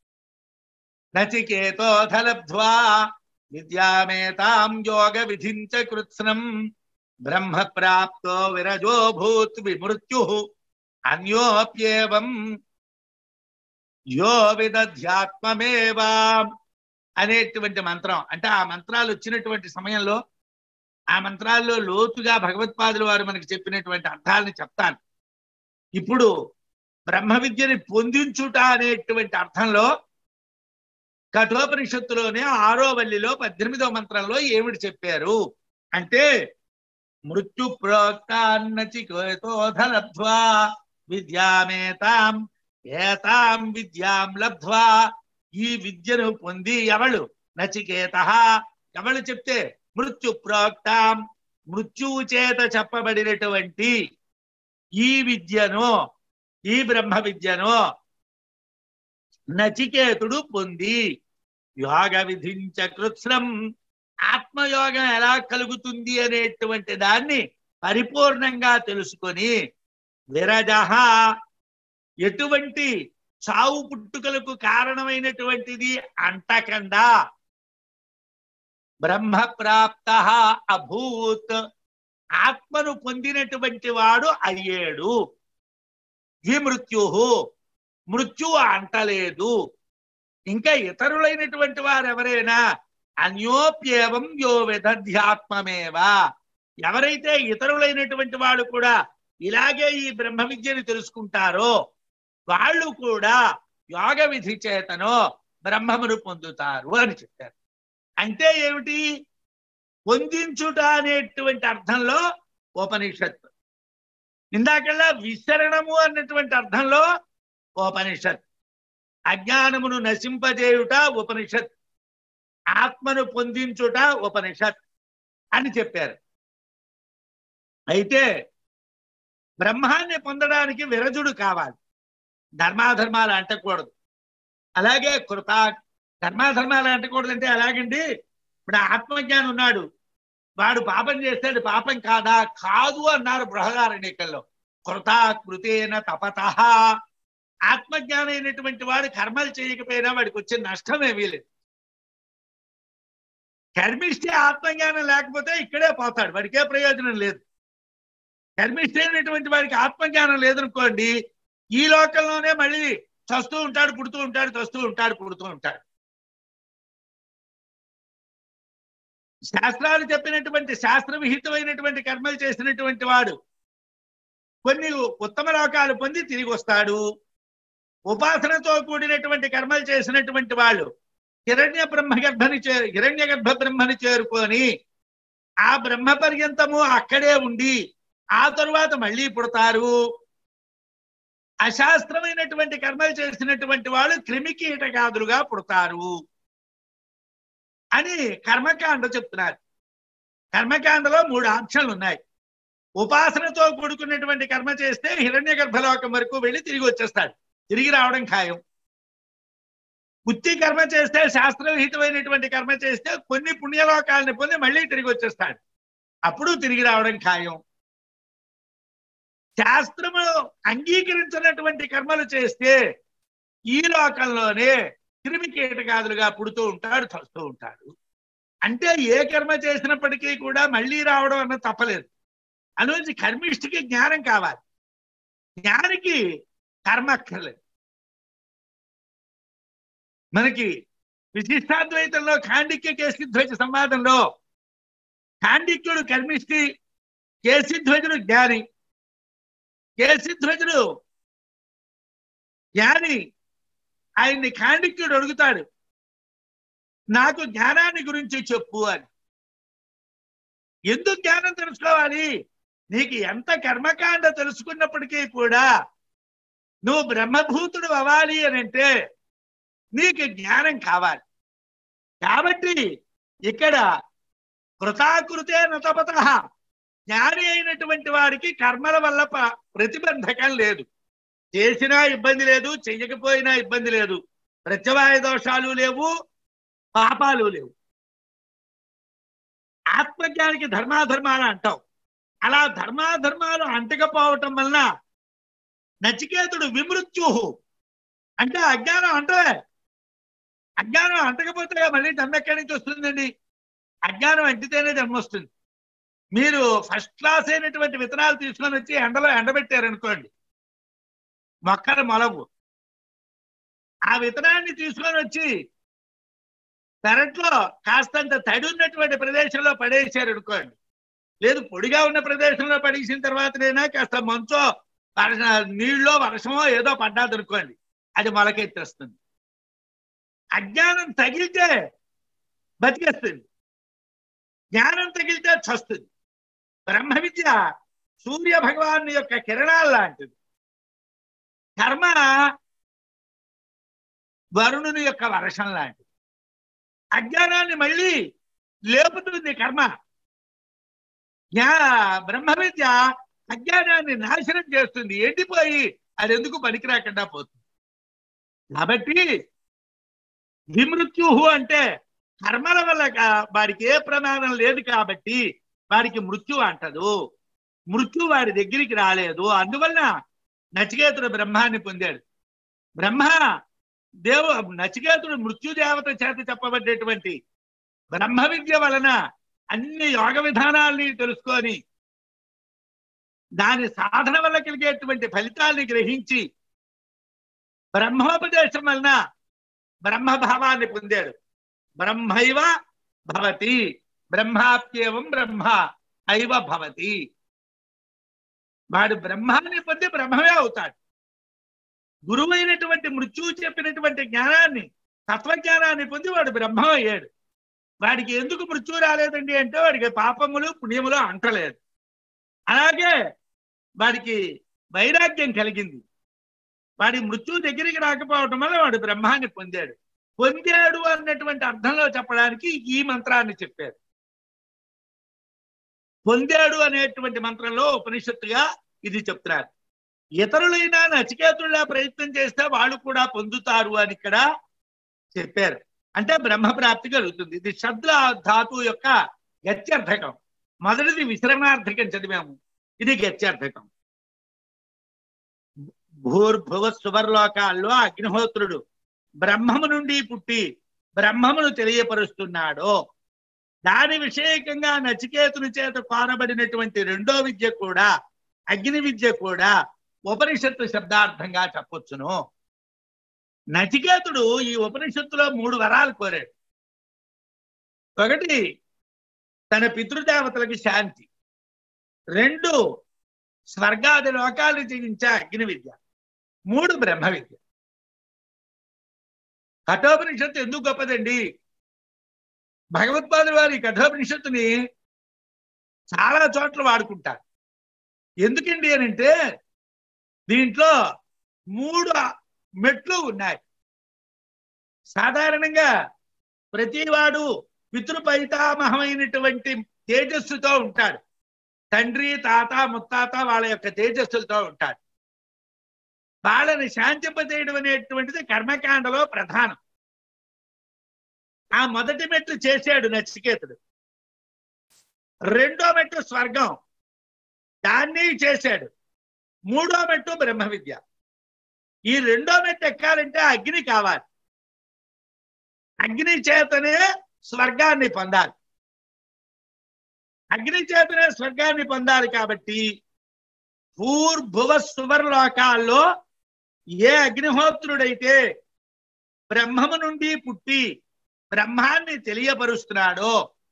Speaker 1: నచికేతోధ లబ్ధ్వా విద్యామేతాం యోగ విధించ కృత్స్నం బ్రహ్మ ప్రాప్తో విరజో భూత్ విమృత్యు అన్యోప్యేవం యో విదధ్యాత్మమేవా అనేటువంటి మంత్రం అంటే ఆ మంత్రాలు వచ్చినటువంటి సమయంలో ఆ మంత్రాల్లో లోతుగా భగవత్పాదులు వారు మనకి చెప్పినటువంటి అర్థాలని చెప్తాను ఇప్పుడు బ్రహ్మ విద్యని పొందించుట అనేటువంటి అర్థంలో కఠోపనిషత్తులోనే ఆరో వల్లిలో పద్దెనిమిదో మంత్రంలో ఏమిటి చెప్పారు అంటే మృత్యు ప్రోక్తాన్నచికేతోధ లబ్ధ్వా విద్యామేతాం ఏతాం విద్యాం లబ్ధ్వా ఈ విద్యను పొంది ఎవళ్ళు నచికేత ఎవళ్ళు చెప్తే మృత్యు ప్రోక్తాం మృత్యువు చేత చెప్పబడినటువంటి ఈ విద్యను ఈ బ్రహ్మ విద్యను నచికేతుడు పొంది యోగ విధించ కృత్స్నం ఆత్మయోగం ఎలా కలుగుతుంది అనేటువంటి దాన్ని పరిపూర్ణంగా తెలుసుకొని విరజహ ఎటువంటి చావు పుట్టుకలకు కారణమైనటువంటిది అంటకుండా బ్రహ్మ ప్రాప్త అభూత్ ఆత్మను పొందినటువంటి వాడు అయ్యేడు విమృత్యు మృత్యువు అంటలేదు ఇంకా ఇతరులైనటువంటి వారు ఎవరైనా అన్యోప్యేవం యో విదధ్యాత్మమేవా ఎవరైతే ఇతరులైనటువంటి వాళ్ళు కూడా ఇలాగే ఈ బ్రహ్మ విద్యను తెలుసుకుంటారో వాళ్ళు కూడా యోగ విధి చేతనో బ్రహ్మమును పొందుతారు అని చెప్పారు అంటే ఏమిటి పొందించుట అనేటువంటి అర్థంలో ఉపనిషత్ ఇందాకల్లా విసరణము అన్నటువంటి అర్థంలో ఉపనిషత్ అజ్ఞానమును నశింపజేయుట ఉపనిషత్ ఆత్మను పొందించుట ఉపనిషత్ అని చెప్పారు అయితే బ్రహ్మాన్ని పొందడానికి విరజుడు కావాలి ధర్మాధర్మాలు అంటకూడదు అలాగే కృతా ధర్మాధర్మాలు అంటకూడదంటే ఎలాగండి ఇప్పుడు ఆత్మజ్ఞానం ఉన్నాడు వాడు పాపం చేస్తాడు పాపం కాదా కాదు అన్నారు బృహదారణ్యకల్లో కృతాకృతేన తపత ఆత్మజ్ఞానం అయినటువంటి వాడు కర్మలు చేయకపోయినా వాడికి వచ్చే నష్టం ఏమీ లేదు కర్మిష్టి ఆత్మజ్ఞానం లేకపోతే ఇక్కడే పోతాడు వాడికే ప్రయోజనం లేదు కర్మిష్టి అయినటువంటి వాడికి ఆత్మజ్ఞానం లేదనుకోండి ఈ లోకంలోనే మళ్ళీ చస్తూ ఉంటాడు పుడుతూ ఉంటాడు చస్తూ ఉంటాడు పుడుతూ ఉంటాడు శాస్త్రాలు చెప్పినటువంటి శాస్త్ర విహితమైనటువంటి కర్మలు చేసినటువంటి వాడు కొన్ని ఉత్తమ లోకాలు పొంది తిరిగి వస్తాడు ఉపాసనతో కూడినటువంటి కర్మలు చేసినటువంటి వాళ్ళు హిరణ్య బ్రహ్మ గర్భని చే హిరణ్య గర్భ బ్రహ్మని చేరుకొని ఆ బ్రహ్మ పర్యంతము అక్కడే ఉండి ఆ తరువాత మళ్ళీ పుడతారు అశాస్త్రమైనటువంటి కర్మలు చేసినటువంటి వాళ్ళు క్రిమి కీటకాదులుగా పుడతారు అని కర్మకాండ చెప్తున్నారు కర్మకాండలో మూడు ఆంక్షలు ఉన్నాయి ఉపాసనతో కూడుకున్నటువంటి కర్మ చేస్తే హిరణ్య గర్భలోకం వరకు వెళ్ళి తిరిగి వచ్చేస్తాడు తిరిగి రావడం ఖాయం బుద్ధి కర్మ చేస్తే శాస్త్రవిహితమైనటువంటి కర్మ చేస్తే కొన్ని పుణ్యలోకాలని పొంది మళ్ళీ తిరిగి వచ్చేస్తాడు అప్పుడు తిరిగి రావడం ఖాయం శాస్త్రము అంగీకరించినటువంటి కర్మలు చేస్తే ఈ లోకంలోనే క్రిమి కీటకాదులుగా పుడుతూ ఉంటాడు చస్తూ ఉంటాడు అంటే ఏ కర్మ చేసినప్పటికీ కూడా మళ్ళీ రావడం అన్నది తప్పలేదు అనుంచి కర్మిష్టికి జ్ఞానం కావాలి జ్ఞానికి కర్మ అక్కర్లేదు మనకి విశిష్టాద్వైతంలో ఖాండిక్య కేసిధ్వజ సంవాదంలో ఖాండిక్యుడు కర్మిష్టి కేసిధ్వజుడు జ్ఞాని కేసిధ్వజుడు జ్ఞాని ఆయన్ని ఖాండిక్యుడు అడుగుతాడు నాకు జ్ఞానాన్ని గురించి చెప్పు అని ఎందుకు జ్ఞానం తెలుసుకోవాలి నీకు ఎంత కర్మకాండ తెలుసుకున్నప్పటికీ కూడా నువ్వు బ్రహ్మభూతుడు అవ్వాలి అని అంటే నీకు జ్ఞానం కావాలి కాబట్టి ఇక్కడ కృతాకృతే నతపత జ్ఞాని అయినటువంటి వాడికి కర్మల వల్ల ప- ప్రతిబంధకం లేదు చేసినా ఇబ్బంది లేదు చెయ్యకపోయినా ఇబ్బంది లేదు ప్రత్యవాయ దోషాలు లేవు పాపాలు లేవు ఆత్మజ్ఞానికి ధర్మాధర్మాలు అంటాం అలా ధర్మాధర్మాలు అంటకపోవటం వలన నచికేతుడు విమృత్యు అంటే అజ్ఞానం అంటలే అజ్ఞానం అంటకపోతే మళ్ళీ జన్మ ఎక్కడి నుంచి వస్తుందండి అజ్ఞానం అంటితేనే జన్మ వస్తుంది మీరు ఫస్ట్ క్లాస్ అయినటువంటి విత్తనాలు తీసుకొని వచ్చి ఎండలో ఎండబెట్టారనుకోండి మొక్కలు మొలవు ఆ విత్తనాన్ని తీసుకొని వచ్చి పెరట్లో కాస్తంత తడి ఉన్నటువంటి ప్రదేశంలో పడేసారు అనుకోండి లేదు పొడిగా ఉన్న ప్రదేశంలో పడేసిన తర్వాతనైనా కాస్త మంచో వర్ష నీళ్ళో వర్షమో ఏదో పడ్డాది అనుకోండి అది మొలకెత్తేస్తుంది అజ్ఞానం తగిలితే బతికేస్తుంది జ్ఞానం తగిలితే చస్తుంది బ్రహ్మ విద్య సూర్య భగవాన్ యొక్క కిరణాలు లాంటిది కర్మ వరుణుని యొక్క వర్షం లాంటిది అజ్ఞానాన్ని మళ్ళీ లేపుతుంది కర్మ జ్ఞా బ్రహ్మ విద్య అజ్ఞానాన్ని నాశనం చేస్తుంది ఎండిపోయి అది ఎందుకు పనికిరాకుండా పోతుంది కాబట్టి విమృత్యు అంటే కర్మల వల్ల కా- వారికి ఏ ప్రమాదం లేదు కాబట్టి వారికి మృత్యు అంటదు మృత్యు వారి దగ్గరికి రాలేదు అందువలన నచికేతుడు బ్రహ్మాన్ని పొందాడు బ్రహ్మ దేవు నచికేతుడు మృత్యుదేవత చేత చెప్పబడ్డేటువంటి బ్రహ్మ విద్య వలన అన్ని యోగ విధానాల్ని తెలుసుకొని దాని సాధన వల్ల కలిగేటువంటి ఫలితాల్ని గ్రహించి బ్రహ్మోపదేశం వలన బ్రహ్మభావాన్ని పొందాడు బ్రహ్మైవ భవతి బ్రహ్మాప్యేవం బ్రహ్మ ఐవ భవతి వాడు బ్రహ్మాన్ని పొంది బ్రహ్మమే అవుతాడు గురువైనటువంటి మృత్యువు చెప్పినటువంటి జ్ఞానాన్ని తత్వజ్ఞానాన్ని పొంది వాడు బ్రహ్మం అయ్యాడు వాడికి ఎందుకు మృత్యు రాలేదండి అంటే వాడికి పాపములు పుణ్యములు అంటలేదు అలాగే వాడికి వైరాగ్యం కలిగింది వాడి మృత్యు దగ్గరికి రాకపోవటం వల్ల వాడు బ్రహ్మాన్ని పొందాడు పొందాడు అన్నటువంటి అర్థంలో చెప్పడానికి ఈ మంత్రాన్ని చెప్పారు పొందాడు అనేటువంటి మంత్రంలో ఉపనిషత్తుగా ఇది చెప్తున్నారు ఇతరులైనా నచికేతుల్లా ప్రయత్నం చేస్తే వాళ్ళు కూడా పొందుతారు అని ఇక్కడ చెప్పారు అంటే బ్రహ్మ ప్రాప్తి కలుగుతుంది ఇది శబ్ద ధాతు యొక్క గత్యర్థకం మొదటిది విశ్రమార్థకం చదివాము ఇది గత్యర్థకం భూర్భువ సువర్లోకాల్లో అగ్నిహోత్రుడు బ్రహ్మము నుండి పుట్టి బ్రహ్మమును తెలియపరుస్తున్నాడు దాని విషయకంగా నచికేతుని చేత కోరబడినటువంటి రెండో విద్య కూడా అగ్ని విద్య కూడా ఉపనిషత్తు శబ్దార్థంగా చెప్పొచ్చును నచికేతుడు ఈ ఉపనిషత్తులో మూడు వరాలు కోరాడు ఒకటి తన పితృదేవతలకు శాంతి రెండు స్వర్గాది లోకాలు జయించే అగ్ని విద్య మూడు బ్రహ్మ విద్య కఠోపనిషత్తు ఎందుకు గొప్పదండి భగవత్పాదులు వారి కఠోపనిషత్తుని చాలా చోట్ల వాడుకుంటారు ఎందుకండి అని అంటే దీంట్లో మూడు మెట్లు ఉన్నాయి సాధారణంగా ప్రతివాడు పితృపైతామహమైనటువంటి తేజస్సుతో ఉంటాడు తండ్రి తాత ముత్తాత వాళ్ళ యొక్క తేజస్సులతో ఉంటాడు వాళ్ళని శాంతింపజేయడం అనేటువంటిది కర్మకాండలో ప్రధానం ఆ మొదటి మెట్లు చేశాడు నచికేతుడు రెండో మెట్టు స్వర్గం దాన్ని చేశాడు మూడో మెట్టు బ్రహ్మ విద్య ఈ రెండో మెట్టు ఎక్కాలంటే అగ్ని కావాలి అగ్ని చేతనే స్వర్గాన్ని పొందాలి అగ్ని చేతనే స్వర్గాన్ని పొందాలి కాబట్టి భూర్భువ సువర్లోకాల్లో ఏ అగ్నిహోత్రుడైతే బ్రహ్మము నుండి పుట్టి బ్రహ్మాన్ని తెలియపరుస్తున్నాడో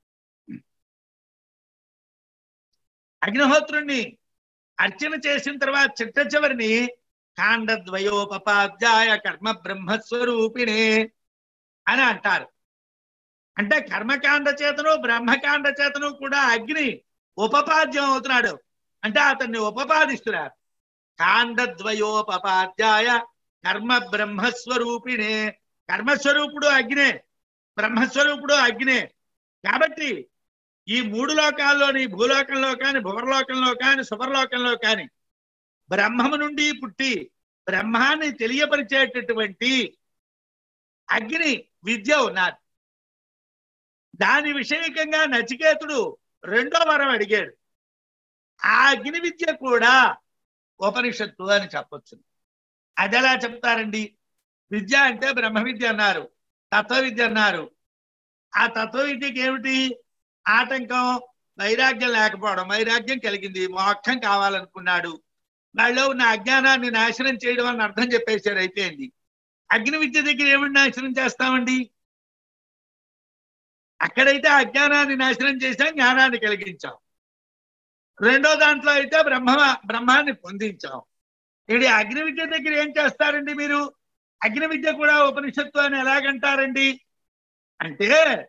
Speaker 1: అగ్నిహోత్రుణ్ణి అర్చన చేసిన తర్వాత చిట్ట చివరిని కాండద్వయోపపాధ్యాయ కర్మ బ్రహ్మస్వరూపిణే అని అంటారు అంటే కర్మకాండ చేతను బ్రహ్మకాండ చేతను కూడా అగ్ని ఉపపాద్యం అవుతున్నాడు అంటే అతన్ని ఉపపాదిస్తున్నారు కాండద్వయోపపాధ్యాయ కర్మ బ్రహ్మస్వరూపిణే కర్మస్వరూపుడు అగ్నే బ్రహ్మస్వరూపుడు అగ్నే కాబట్టి ఈ మూడు లోకాల్లోని భూలోకంలో కాని భువర్లోకంలో కాని సువర్లోకంలో కాని బ్రహ్మము నుండి పుట్టి బ్రహ్మాన్ని తెలియపరిచేటటువంటి అగ్ని విద్య ఉన్నది దాని విషయకంగా నచికేతుడు రెండో వరం అడిగాడు ఆ అగ్ని విద్య కూడా ఉపనిషత్తు అని చెప్పొచ్చు అది ఎలా చెప్తారండి విద్య అంటే బ్రహ్మ విద్య అన్నారు తత్వ విద్య అన్నారు ఆ తత్వ విద్యకి ఏమిటి ఆటంకం వైరాగ్యం లేకపోవడం వైరాగ్యం కలిగింది మోక్షం కావాలనుకున్నాడు వాళ్ళలో ఉన్న అజ్ఞానాన్ని నాశనం చేయడం అని అర్థం చెప్పేశారు అయిపోయింది అగ్ని విద్య దగ్గర ఏమిటి నాశనం చేస్తామండి అక్కడైతే అజ్ఞానాన్ని నాశనం చేశాం జ్ఞానాన్ని కలిగించాం రెండో దాంట్లో అయితే బ్రహ్మ బ్రహ్మాన్ని పొందించాం ఇక్కడ అగ్ని విద్య దగ్గర ఏం చేస్తారండి మీరు అగ్ని విద్య కూడా ఉపనిషత్తు అని ఎలాగంటారండి అంటే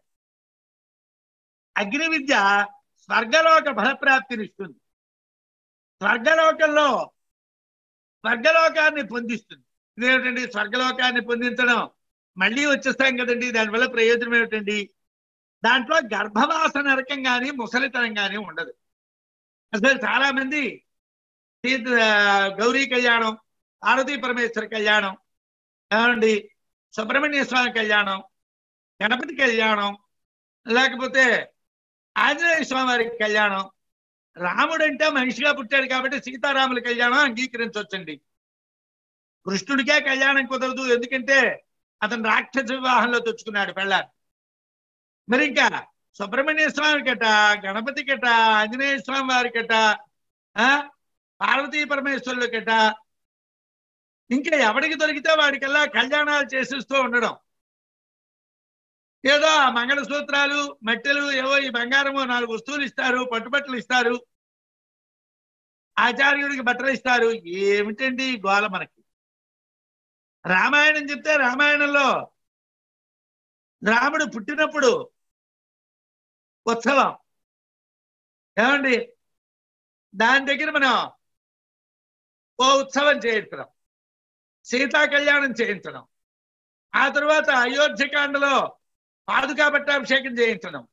Speaker 1: అగ్ని విద్య స్వర్గలోక ఫలప్రాప్తినిస్తుంది స్వర్గలోకంలో స్వర్గలోకాన్ని పొందిస్తుంది ఇదేమిటండి స్వర్గలోకాన్ని పొందించడం మళ్ళీ వచ్చేస్తాం కదండి దానివల్ల ప్రయోజనం ఏమిటండి దాంట్లో గర్భవాస నరకం కానీ ముసలితనం కానీ ఉండదు అసలు చాలా మంది సీత గౌరీ కళ్యాణం పార్వతీ పరమేశ్వర కళ్యాణం ఏమండి సుబ్రహ్మణ్య స్వామి కళ్యాణం గణపతి కళ్యాణం లేకపోతే ఆంజనేయ స్వామి వారి కళ్యాణం రాముడు అంటే మనిషిగా పుట్టాడు కాబట్టి సీతారాముల కళ్యాణం అంగీకరించవచ్చండి కృష్ణుడికే కళ్యాణం కుదరదు ఎందుకంటే అతను రాక్షస వివాహంలో తెచ్చుకున్నాడు పెళ్ళాన్ని మరి ఇంకా సుబ్రహ్మణ్య స్వామి కట గణపతి కట ఆంజనేయ స్వామి వారి కట ఆ పార్వతీ పరమేశ్వరుల కట ఇంకా ఎవడికి దొరికితే వాడికల్లా కళ్యాణాలు చేసిస్తూ ఉండడం ఏదో ఆ మంగళసూత్రాలు మట్టెలు ఏవో ఈ బంగారము నాలుగు వస్తువులు ఇస్తారు పట్టుబట్టలు ఇస్తారు ఆచార్యుడికి బట్టలు ఇస్తారు ఏమిటండి ఈ గోల మనకి రామాయణం చెప్తే రామాయణంలో రాముడు పుట్టినప్పుడు ఉత్సవం ఏమండి దాని దగ్గర మనం ఓ ఉత్సవం చేయించడం సీతా కళ్యాణం చేయించడం ఆ తర్వాత అయోధ్యకాండలో పాదుకా పట్టాభిషేకం చేయించడం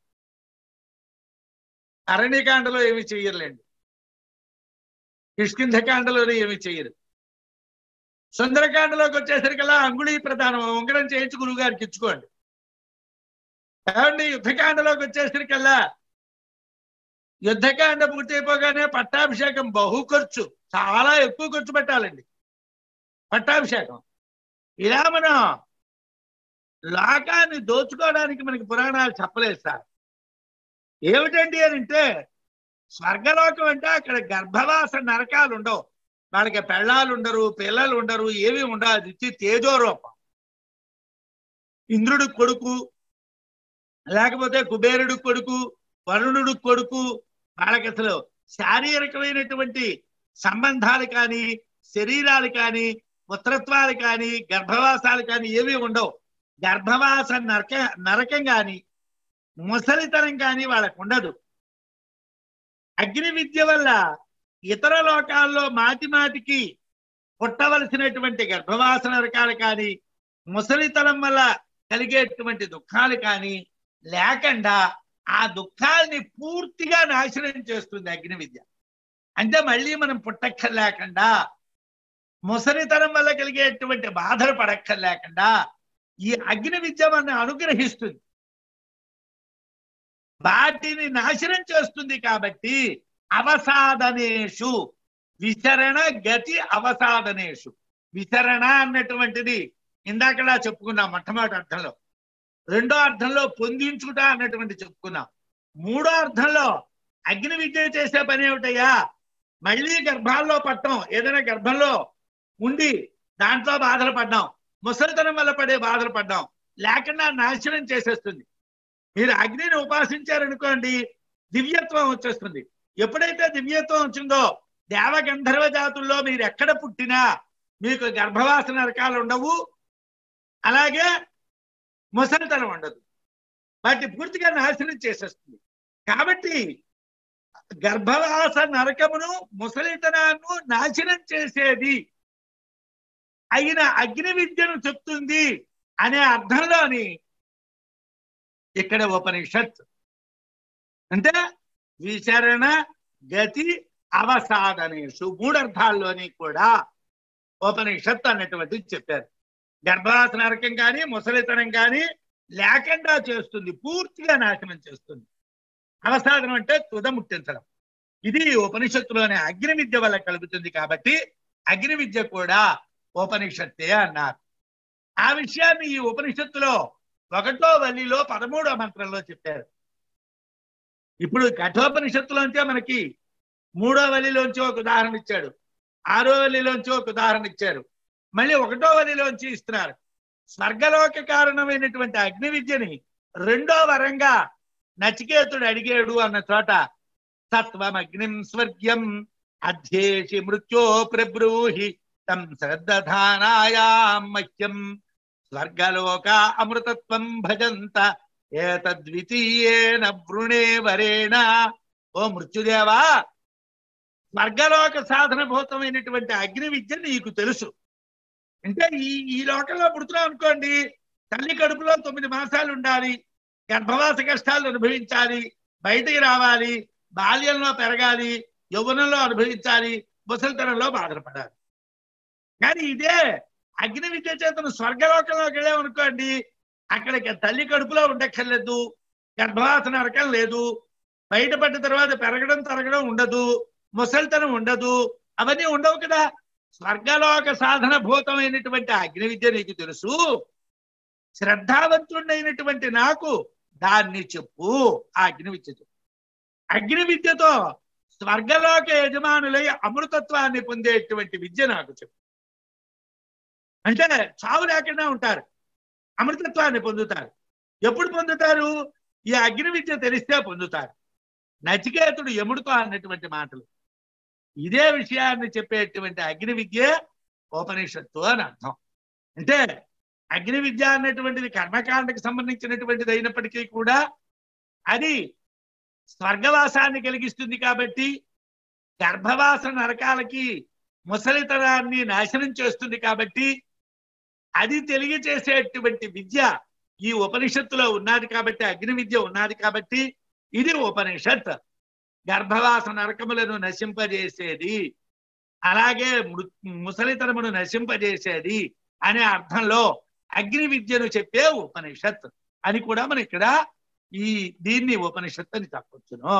Speaker 1: అరణ్యకాండలో ఏమి చెయ్యరులేండి కిష్కింధకాండలోనే ఏమి చెయ్యరు సుందరకాండలోకి వచ్చేసరికల్లా అంగుళీ ప్రధానం ఉంగరం చేయించి గురువు గారికి ఇచ్చుకోండి ఏమండి యుద్ధకాండలోకి వచ్చేసరికల్లా యుద్ధకాండ పూర్తయిపోగానే పట్టాభిషేకం బహు ఖర్చు చాలా ఎక్కువ ఖర్చు పెట్టాలండి పట్టాభిషేకం ఇలా మనం లోకాన్ని దోచుకోవడానికి మనకి పురాణాలు చెప్పలేదు సార్ ఏమిటండి అని అంటే స్వర్గలోకం అంటే అక్కడ గర్భవాస నరకాలు ఉండవు వాళ్ళకి పెళ్ళాలు ఉండరు పిల్లలు ఉండరు ఏవి ఉండవు అది ఇచ్చి తేజోరూపం ఇంద్రుడు కొడుకు లేకపోతే కుబేరుడు కొడుకు వరుణుడు కొడుకు వాళ్ళకి అసలు శారీరకమైనటువంటి సంబంధాలు కానీ శరీరాలు కానీ పుత్రత్వాలు కానీ గర్భవాసాలు కానీ ఏవి ఉండవు గర్భవాస నరక నరకం కానీ ముసలితనం కానీ వాళ్ళకు ఉండదు అగ్ని విద్య వల్ల ఇతర లోకాల్లో మాటి మాటికి పుట్టవలసినటువంటి గర్భవాస నరకాలు కానీ ముసలితనం వల్ల కలిగేటువంటి దుఃఖాలు కానీ లేకుండా ఆ దుఃఖాల్ని పూర్తిగా నాశనం చేస్తుంది అగ్ని విద్య అంటే మళ్ళీ మనం పుట్టక్కర్లేకుండా ముసలితనం వల్ల కలిగేటువంటి బాధలు పడక్కర్లేకుండా ఈ అగ్ని విద్య మన అనుగ్రహిస్తుంది వాటిని నాశనం చేస్తుంది కాబట్టి అవసాదనేషు విచరణ గతి అవసాదనేషు విచరణ అన్నటువంటిది ఇందాకలా చెప్పుకున్నాం మొట్టమొదటి అర్థంలో రెండో అర్థంలో పొందించుట అన్నటువంటి చెప్పుకున్నాం మూడో అర్థంలో అగ్ని విద్య చేసే పని ఏమిటయ్యా మళ్ళీ గర్భాల్లో పట్టం ఏదైనా గర్భంలో ఉండి దాంట్లో బాధలు పడ్డాం ముసలితనం వల్ల పడే బాధలు పడ్డాం లేకుండా నాశనం చేసేస్తుంది మీరు అగ్నిని ఉపాసించారనుకోండి దివ్యత్వం వచ్చేస్తుంది ఎప్పుడైతే దివ్యత్వం వచ్చిందో దేవ గంధర్వ జాతుల్లో మీరు ఎక్కడ పుట్టినా మీకు గర్భవాసన రకాలు ఉండవు అలాగే ముసలితనం ఉండదు వాటి పూర్తిగా నాశనం చేసేస్తుంది కాబట్టి గర్భవాస నరకమును ముసలితనాన్ని నాశనం చేసేది అయిన అగ్ని విద్యను చెప్తుంది అనే అర్థంలోని ఇక్కడ ఉపనిషత్ అంటే విచరణ గతి అవసాదనేషు మూడు అర్థాల్లోని కూడా ఉపనిషత్ అన్నటువంటిది చెప్పారు గర్భవాస నరకం కానీ ముసలితనం కానీ లేకుండా చేస్తుంది పూర్తిగా నాశనం చేస్తుంది అవసాదనం అంటే తుదముట్టించడం ఇది ఉపనిషత్తులోనే అగ్ని విద్య వల్ల కలుగుతుంది కాబట్టి అగ్ని విద్య కూడా ఉపనిషత్తే అన్నారు ఆ విషయాన్ని ఈ ఉపనిషత్తులో ఒకటో వల్లిలో పదమూడో మంత్రంలో చెప్పారు ఇప్పుడు కఠోపనిషత్తులోంచే మనకి మూడో వల్లిలోంచి ఒక ఉదాహరణ ఇచ్చాడు ఆరో వల్లిలోంచి ఒక ఉదాహరణ ఇచ్చారు మళ్ళీ ఒకటో వల్లిలోంచి ఇస్తున్నారు స్వర్గలోక కారణమైనటువంటి అగ్ని విద్యని రెండో వరంగా నచికేతుడు అడిగాడు అన్న చోట సత్వం అగ్నిం స్వర్గ్యం అధ్యేషి మృత్యో ప్రబ్రూహి తం శ్రద్ధానాయాం మహ్యం స్వర్గలోక అమృతత్వం భజంత ఏతద్వితీయేన వృణే వరేణ ఓ మృత్యుదేవా స్వర్గలోక సాధన భూతమైనటువంటి అగ్ని విద్య నీకు తెలుసు అంటే ఈ ఈ లోకంలో పుడుతున్నాం అనుకోండి తల్లి కడుపులో తొమ్మిది మాసాలు ఉండాలి గర్భవాస కష్టాలు అనుభవించాలి బయటికి రావాలి బాల్యంలో పెరగాలి యౌవనంలో అనుభవించాలి ముసలితనంలో బాధపడాలి కానీ ఇదే అగ్ని విద్య చేతను స్వర్గలోకంలోకి వెళ్ళామనుకోండి అక్కడికి తల్లి కడుపులో ఉండక్కర్లేదు గర్భవాస నరకం లేదు బయటపడ్డ తర్వాత పెరగడం తరగడం ఉండదు ముసలితనం ఉండదు అవన్నీ ఉండవు కదా స్వర్గలోక సాధన భూతమైనటువంటి అగ్ని విద్య నీకు తెలుసు శ్రద్ధావంతుడైనటువంటి నాకు దాన్ని చెప్పు ఆ అగ్ని విద్య చెప్పు అగ్ని విద్యతో స్వర్గలోక యజమానులై అమృతత్వాన్ని పొందేటువంటి విద్య నాకు చెప్పు అంటే చావు లేకుండా ఉంటారు అమృతత్వాన్ని పొందుతారు ఎప్పుడు పొందుతారు ఈ అగ్ని విద్య తెలిస్తే పొందుతారు నచికేతుడు యముడితో అన్నటువంటి మాటలు ఇదే విషయాన్ని చెప్పేటువంటి అగ్ని విద్య ఉపనిషత్తు అని అర్థం అంటే అగ్ని విద్య అన్నటువంటిది కర్మకాండకి సంబంధించినటువంటిది అయినప్పటికీ కూడా అది స్వర్గవాసాన్ని కలిగిస్తుంది కాబట్టి గర్భవాస నరకాలకి ముసలితనాన్ని నాశనం చేస్తుంది కాబట్టి అది తెలియచేసేటువంటి విద్య ఈ ఉపనిషత్తులో ఉన్నది కాబట్టి అగ్ని విద్య ఉన్నది కాబట్టి ఇది ఉపనిషత్ గర్భవాస నరకములను నశింపజేసేది అలాగే మృ- ముసలితనమును నశింపజేసేది అనే అర్థంలో అగ్ని విద్యను చెప్పే ఉపనిషత్ అని కూడా మనం ఇక్కడ ఈ దీన్ని ఉపనిషత్ అని చెప్పొచ్చును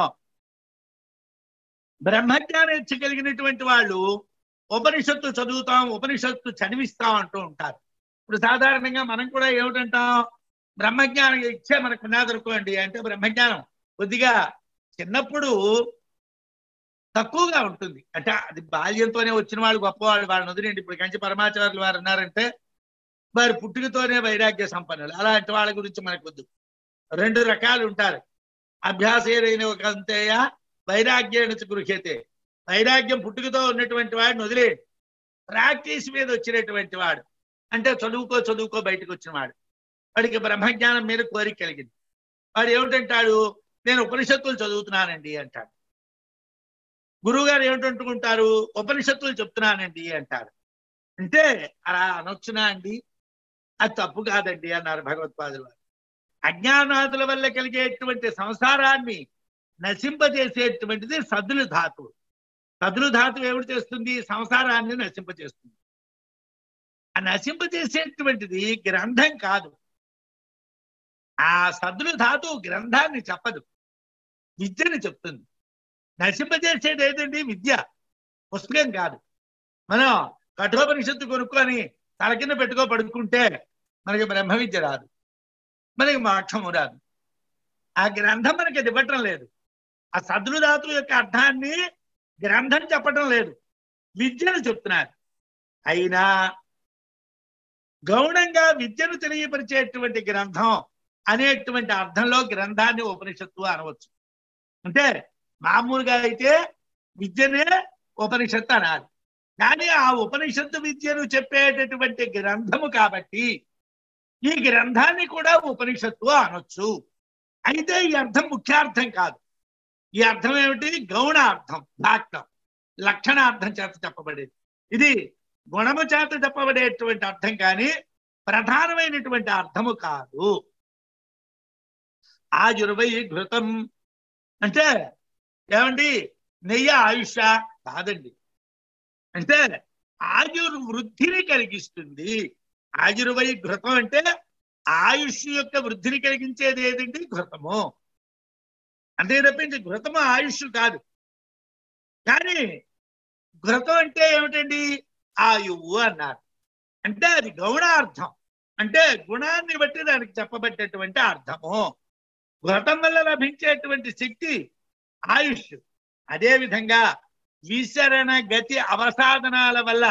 Speaker 1: బ్రహ్మజ్ఞానం ఇచ్చగలిగినటువంటి వాళ్ళు ఉపనిషత్తు చదువుతాం ఉపనిషత్తు చదివిస్తాం అంటూ ఉంటారు ఇప్పుడు సాధారణంగా మనం కూడా ఏమిటంటాం బ్రహ్మజ్ఞానం ఇచ్చే మనకు ఉన్నదనుకోండి అంటే బ్రహ్మజ్ఞానం కొద్దిగా చిన్నప్పుడు తక్కువగా ఉంటుంది అంటే అది బాల్యంతోనే వచ్చిన వాళ్ళు గొప్పవాళ్ళు వాళ్ళని వదిలేండి ఇప్పుడు కంచి పరమాచార్యులు వారు ఉన్నారంటే వారి పుట్టుకతోనే వైరాగ్య సంపన్నులు అలాంటి వాళ్ళ గురించి మనకు వద్దు రెండు రకాలు ఉంటారు అభ్యాసేరైన ఒక అంతేయ వైరాగ్యం గృహ్యతే వైరాగ్యం పుట్టుకతో ఉన్నటువంటి వాడిని వదిలేయండి ప్రాక్టీస్ మీద వచ్చినటువంటి వాడు అంటే చదువుకో చదువుకో బయటకు వచ్చిన వాడు వాడికి బ్రహ్మజ్ఞానం మీద కోరిక కలిగింది వాడు ఏమిటంటాడు నేను ఉపనిషత్తులు చదువుతున్నానండి అంటాడు గురువు గారు ఏమిటంటుకుంటారు ఉపనిషత్తులు చెప్తున్నానండి అంటారు అంటే అలా అనొచ్చునా అండి అది తప్పు కాదండి అన్నారు భగవత్పాదులు వారు అజ్ఞానాదుల వల్ల కలిగేటువంటి సంసారాన్ని నశింపజేసేటువంటిది సద్దులు ధాతువు సదులు ధాతువు ఏమిటి చేస్తుంది సంసారాన్ని నశింపచేస్తుంది ఆ నశింపచేసేటువంటిది గ్రంథం కాదు ఆ సద్దులు ధాతువు గ్రంథాన్ని చెప్పదు విద్యని చెప్తుంది నశింపజేసేది ఏదండి విద్య పుస్తకం కాదు మనం కఠోపనిషత్తు కొనుక్కొని తల కింద పెట్టుకో పడుకుంటే మనకి బ్రహ్మ విద్య రాదు మనకి మోక్షము రాదు ఆ గ్రంథం మనకి అది ఇవ్వటం లేదు ఆ సద్దులు ధాతువు యొక్క అర్థాన్ని గ్రంథం చెప్పటం లేదు విద్యను చెప్తున్నారు అయినా గౌణంగా విద్యను తెలియపరిచేటువంటి గ్రంథం అనేటువంటి అర్థంలో గ్రంథాన్ని ఉపనిషత్తు అనవచ్చు అంటే మామూలుగా అయితే విద్యనే ఉపనిషత్తు అనాలి కానీ ఆ ఉపనిషత్తు విద్యను చెప్పేటటువంటి గ్రంథము కాబట్టి ఈ గ్రంథాన్ని కూడా ఉపనిషత్తు అనొచ్చు అయితే ఈ అర్థం ముఖ్యార్థం కాదు ఈ అర్థం ఏమిటి గౌణ అర్థం భాక్తం లక్షణార్థం చేత చెప్పబడేది ఇది గుణము చేత చెప్పబడేటువంటి అర్థం కానీ ప్రధానమైనటువంటి అర్థము కాదు ఆయుర్వై ఘృతం అంటే ఏమండి నెయ్యి ఆయుష కాదండి అంటే ఆయుర్ వృద్ధిని కలిగిస్తుంది ఆయుర్వై ఘృతం అంటే ఆయుష్ యొక్క వృద్ధిని కలిగించేది ఏదండి ఘృతము అంతే తప్పించి ఘృతము ఆయుష్ కాదు కానీ ఘృతం అంటే ఏమిటండి ఆయువు అన్నారు అంటే అది గౌణార్థం అంటే గుణాన్ని బట్టి దానికి చెప్పబట్టేటువంటి అర్థము వ్రతం వల్ల లభించేటువంటి శక్తి ఆయుష్ అదే విధంగా విసరణ గతి అవసాధనాల వల్ల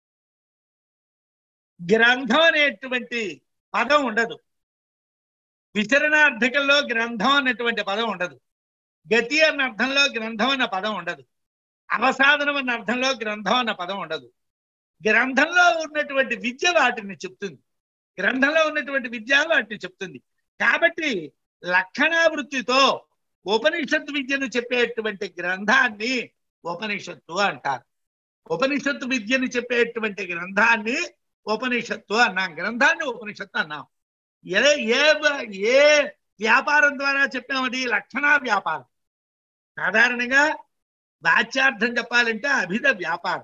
Speaker 1: గ్రంథం అనేటువంటి పదం ఉండదు విచరణార్థకంలో గ్రంథం అన్నటువంటి పదం ఉండదు గతి అన్న అర్థంలో గ్రంథం అన్న పదం ఉండదు అవసాధనం అన్న అర్థంలో గ్రంథం అన్న పదం ఉండదు గ్రంథంలో ఉన్నటువంటి విద్య వాటిని చెప్తుంది గ్రంథంలో ఉన్నటువంటి విద్య వాటిని చెప్తుంది కాబట్టి లక్షణావృత్తితో ఉపనిషత్తు విద్యను చెప్పేటువంటి గ్రంథాన్ని ఉపనిషత్తు అంటారు ఉపనిషత్తు విద్యను చెప్పేటువంటి గ్రంథాన్ని ఉపనిషత్తు అన్నాం గ్రంథాన్ని ఉపనిషత్తు అన్నాం ఏ ఏ ఏ వ్యాపారం ద్వారా చెప్పామది లక్షణ వ్యాపారం సాధారణంగా వాచ్యార్థం చెప్పాలంటే అభిధ వ్యాపారం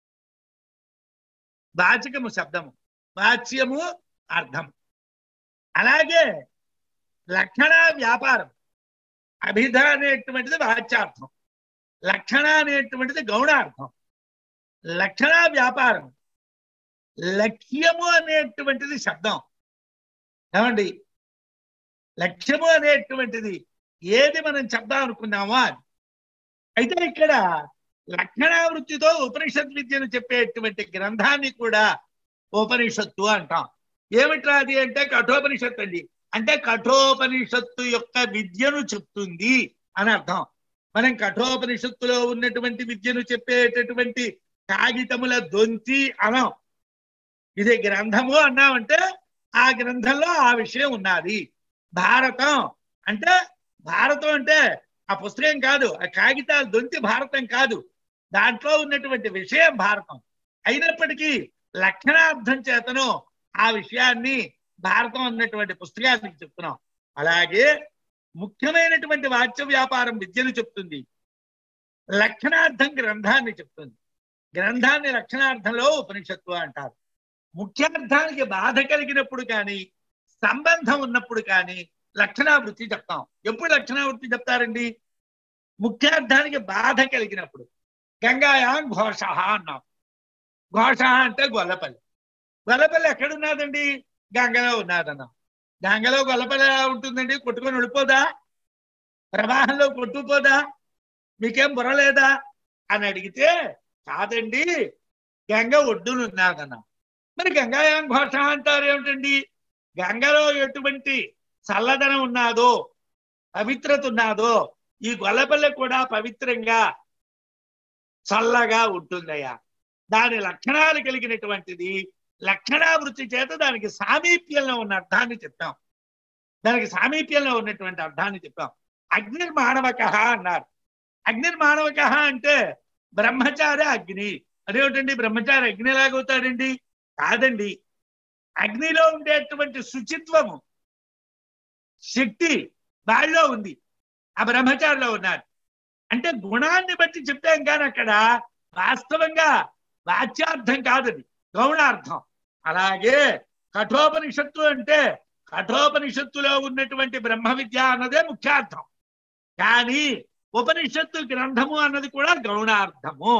Speaker 1: వాచకము శబ్దము వాచ్యము అర్థం అలాగే లక్షణ వ్యాపారం అభిధ అనేటువంటిది వాచ్యార్థం లక్షణ అనేటువంటిది గౌణార్థం లక్షణ వ్యాపారం లక్ష్యము అనేటువంటిది శబ్దం ఏమండి లక్ష్యము అనేటువంటిది ఏది మనం చెప్దాం అనుకున్నామో అది అయితే ఇక్కడ లక్షణావృత్తితో ఉపనిషత్ విద్యను చెప్పేటువంటి గ్రంథాన్ని కూడా ఉపనిషత్తు అంటాం ఏమిట్రా అది అంటే కఠోపనిషత్తు అండి అంటే కఠోపనిషత్తు యొక్క విద్యను చెప్తుంది అని అర్థం మనం కఠోపనిషత్తులో ఉన్నటువంటి విద్యను చెప్పేటటువంటి కాగితముల దొంతి అనం ఇది గ్రంథము అన్నామంటే ఆ గ్రంథంలో ఆ విషయం ఉన్నది భారతం అంటే భారతం అంటే ఆ పుస్తకం కాదు ఆ కాగితాలు దొంతి భారతం కాదు దాంట్లో ఉన్నటువంటి విషయం భారతం అయినప్పటికీ లక్షణార్థం చేతను ఆ విషయాన్ని భారతం అన్నటువంటి పుస్తకానికి చెప్తున్నాం అలాగే ముఖ్యమైనటువంటి వాచ్య వ్యాపారం విద్యను చెప్తుంది లక్షణార్థం గ్రంథాన్ని చెప్తుంది గ్రంథాన్ని లక్షణార్థంలో ఉపనిషత్తు అంటారు ముఖ్యార్థానికి బాధ కలిగినప్పుడు కానీ సంబంధం ఉన్నప్పుడు కానీ లక్షణావృత్తి చెప్తాం ఎప్పుడు లక్షణావృత్తి చెప్తారండి ముఖ్యార్థానికి బాధ కలిగినప్పుడు గంగాయాం ఘోష అన్నాం ఘోష అంటే గొల్లపల్లి గొల్లపల్లి ఎక్కడున్నదండి గంగలో ఉన్నదన్నాం గంగలో గొల్లపల్లి ఎలా ఉంటుందండి కొట్టుకొని వెళ్ళిపోదా ప్రవాహంలో కొట్టుకుపోదా మీకేం బుర్రలేదా అని అడిగితే కాదండి గంగ ఒడ్డునున్నదన్నా మరి గంగాయాం ఘోష అంటారు ఏమిటండి గంగలో ఎటువంటి చల్లదనం ఉన్నాదో పవిత్రత ఉన్నాదో ఈ గొల్లపల్లె కూడా పవిత్రంగా చల్లగా ఉంటుందయ్యా దాని లక్షణాలు కలిగినటువంటిది లక్షణావృత్తి చేత దానికి సామీప్యంలో ఉన్న అర్థాన్ని చెప్పాం దానికి సామీప్యంలో ఉన్నటువంటి అర్థాన్ని చెప్పాం అగ్నిర్మాణవక అన్నారు అగ్నిర్మాణవక అంటే బ్రహ్మచారి అగ్ని అదేమిటండి బ్రహ్మచారి అగ్ని ఎలాగవుతాడండి కాదండి అగ్నిలో ఉండేటువంటి శుచిత్వము శక్తి వాళ్ళలో ఉంది ఆ బ్రహ్మచారిలో ఉన్నారు అంటే గుణాన్ని బట్టి చెప్పాం కానీ అక్కడ వాస్తవంగా వాచ్యార్థం కాదది గౌణార్థం అలాగే కఠోపనిషత్తు అంటే కఠోపనిషత్తులో ఉన్నటువంటి బ్రహ్మ విద్య అన్నదే ముఖ్యార్థం కానీ ఉపనిషత్తు గ్రంథము అన్నది కూడా గౌణార్థము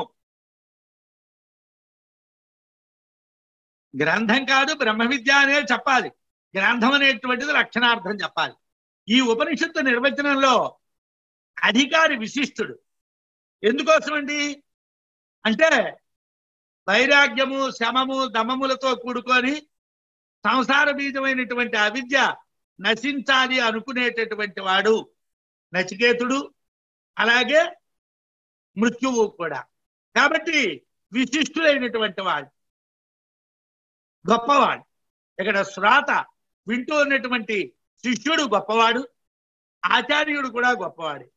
Speaker 1: గ్రంథం కాదు బ్రహ్మ విద్య అనే చెప్పాలి గ్రంథం అనేటువంటిది లక్షణార్థం చెప్పాలి ఈ ఉపనిషత్తు నిర్వచనంలో అధికారి విశిష్టుడు ఎందుకోసమండి అంటే వైరాగ్యము శమము దమములతో కూడుకొని సంసార బీజమైనటువంటి అవిద్య నశించాలి అనుకునేటటువంటి వాడు నచికేతుడు అలాగే మృత్యువు కూడా కాబట్టి విశిష్టులైనటువంటి వాడు గొప్పవాడు ఇక్కడ శ్రాత వింటూ ఉన్నటువంటి శిష్యుడు గొప్పవాడు ఆచార్యుడు కూడా గొప్పవాడు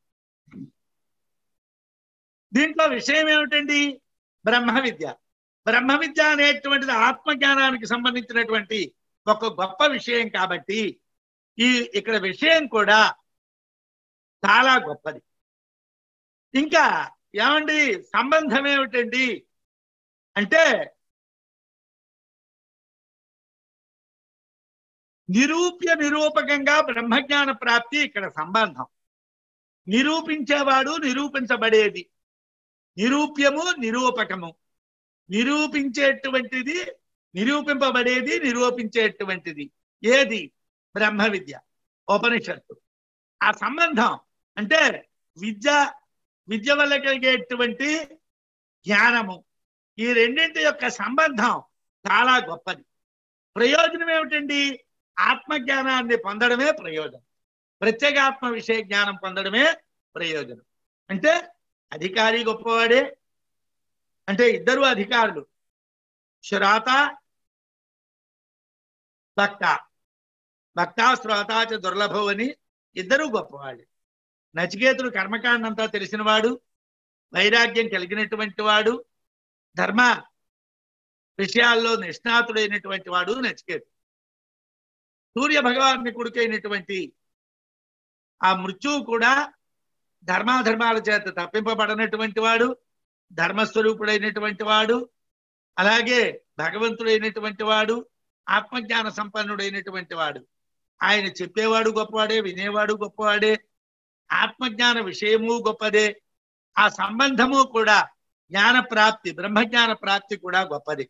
Speaker 1: దీంట్లో విషయం ఏమిటండి బ్రహ్మ విద్య బ్రహ్మ విద్య అనేటువంటిది ఆత్మజ్ఞానానికి సంబంధించినటువంటి ఒక గొప్ప విషయం కాబట్టి ఈ ఇక్కడ విషయం కూడా చాలా గొప్పది ఇంకా ఏమండి సంబంధం ఏమిటండి అంటే నిరూప్య నిరూపకంగా బ్రహ్మజ్ఞాన ప్రాప్తి ఇక్కడ సంబంధం నిరూపించేవాడు నిరూపించబడేది నిరూప్యము నిరూపకము నిరూపించేటువంటిది నిరూపింపబడేది నిరూపించేటువంటిది ఏది బ్రహ్మ విద్య ఉపనిషత్తు ఆ సంబంధం అంటే విద్య విద్య వల్ల కలిగేటువంటి జ్ఞానము ఈ రెండింటి యొక్క సంబంధం చాలా గొప్పది ప్రయోజనం ఏమిటండి ఆత్మజ్ఞానాన్ని పొందడమే ప్రయోజనం ప్రత్యేగాత్మ విషయ జ్ఞానం పొందడమే ప్రయోజనం అంటే అధికారి గొప్పవాడే అంటే ఇద్దరు అధికారులు శ్రోత భక్త భక్త శ్రోతాచ దుర్లభం అని ఇద్దరు గొప్పవాళ్ళు నచికేతుడు కర్మకాండంతా తెలిసినవాడు వైరాగ్యం కలిగినటువంటి వాడు ధర్మ విషయాల్లో నిష్ణాతుడైనటువంటి వాడు నచికేతుడు సూర్య భగవాన్ని కొడుకైనటువంటి ఆ మృత్యువు కూడా ధర్మాధర్మాల చేత తప్పింపబడనటువంటి వాడు ధర్మస్వరూపుడైనటువంటి వాడు అలాగే భగవంతుడైనటువంటి వాడు ఆత్మజ్ఞాన సంపన్నుడైనటువంటి వాడు ఆయన చెప్పేవాడు గొప్పవాడే వినేవాడు గొప్పవాడే ఆత్మజ్ఞాన విషయము గొప్పదే ఆ సంబంధము కూడా జ్ఞాన ప్రాప్తి బ్రహ్మజ్ఞాన ప్రాప్తి కూడా గొప్పది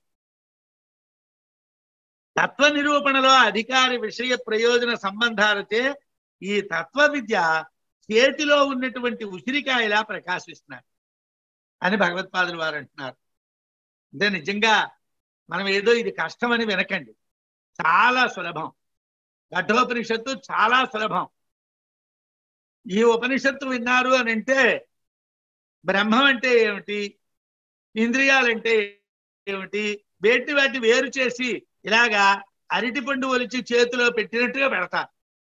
Speaker 1: తత్వ నిరూపణలో అధికారి విషయ ప్రయోజన సంబంధాలచే ఈ తత్వ విద్య చేతిలో ఉన్నటువంటి ఉసిరికాయలా ప్రకాశిస్తున్నారు అని భగవత్పాదులు వారు అంటున్నారు అంటే నిజంగా మనం ఏదో ఇది కష్టమని వినకండి చాలా సులభం కఠోపనిషత్తు చాలా సులభం ఈ ఉపనిషత్తు విన్నారు అని అంటే బ్రహ్మం అంటే ఏమిటి ఇంద్రియాలంటే ఏమిటి వేటి వాటి వేరు చేసి ఇలాగా అరటి పండు ఒలిచి చేతిలో పెట్టినట్టుగా పెడతారు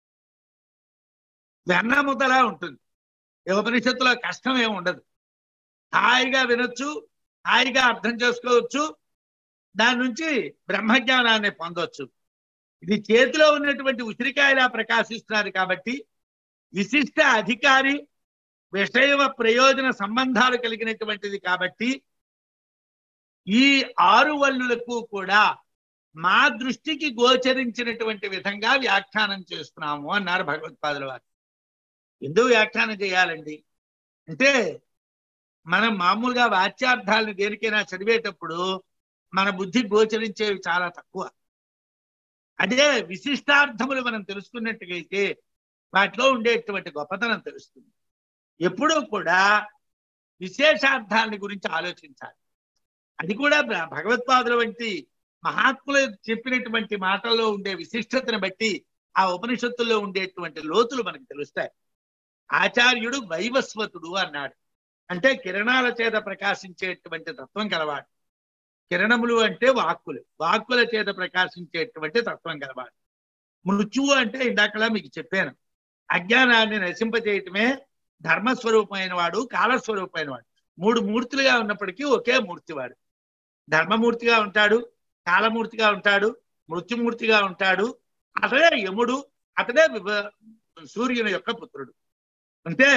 Speaker 1: వెన్న ముద్దలా ఉంటుంది ఈ ఉపనిషత్తులో కష్టం ఏమి ఉండదు హాయిగా వినొచ్చు హాయిగా అర్థం చేసుకోవచ్చు దాని నుంచి బ్రహ్మజ్ఞానాన్ని పొందొచ్చు ఇది చేతిలో ఉన్నటువంటి ఉసిరికాయలా ప్రకాశిస్తున్నారు కాబట్టి విశిష్ట అధికారి విషయ ప్రయోజన సంబంధాలు కలిగినటువంటిది కాబట్టి ఈ ఆరు వల్లులకు కూడా మా దృష్టికి గోచరించినటువంటి విధంగా వ్యాఖ్యానం చేస్తున్నాము అన్నారు భగవత్పాదుల వారు ఎందుకు వ్యాఖ్యానం చేయాలండి అంటే మనం మామూలుగా వాచ్యార్థాలను దేనికైనా చదివేటప్పుడు మన బుద్ధి గోచరించేవి చాలా తక్కువ అదే విశిష్టార్థములు మనం తెలుసుకున్నట్టుగైతే వాటిలో ఉండేటువంటి గొప్పతనం తెలుస్తుంది ఎప్పుడూ కూడా విశేషార్థాలని గురించి ఆలోచించాలి అది కూడా భ- భగవత్పాదుల వంటి మహాత్ములు చెప్పినటువంటి మాటల్లో ఉండే విశిష్టతను బట్టి ఆ ఉపనిషత్తుల్లో ఉండేటువంటి లోతులు మనకు తెలుస్తాయి ఆచార్యుడు వైవస్వతుడు అన్నాడు అంటే కిరణాల చేత ప్రకాశించేటువంటి తత్వం కలవాడు కిరణములు అంటే వాక్కులు వాక్కుల చేత ప్రకాశించేటువంటి తత్వం కలవాడు మృత్యువు అంటే ఇందాకలా మీకు చెప్పాను అజ్ఞానాన్ని నశింపజేయటమే ధర్మస్వరూపమైన వాడు కాలస్వరూపమైన వాడు మూడు మూర్తులుగా ఉన్నప్పటికీ ఒకే మూర్తి వాడు ధర్మమూర్తిగా ఉంటాడు కాలమూర్తిగా ఉంటాడు మృత్యుమూర్తిగా ఉంటాడు అతడే యముడు అతడే విభ- సూర్యుని యొక్క పుత్రుడు అంటే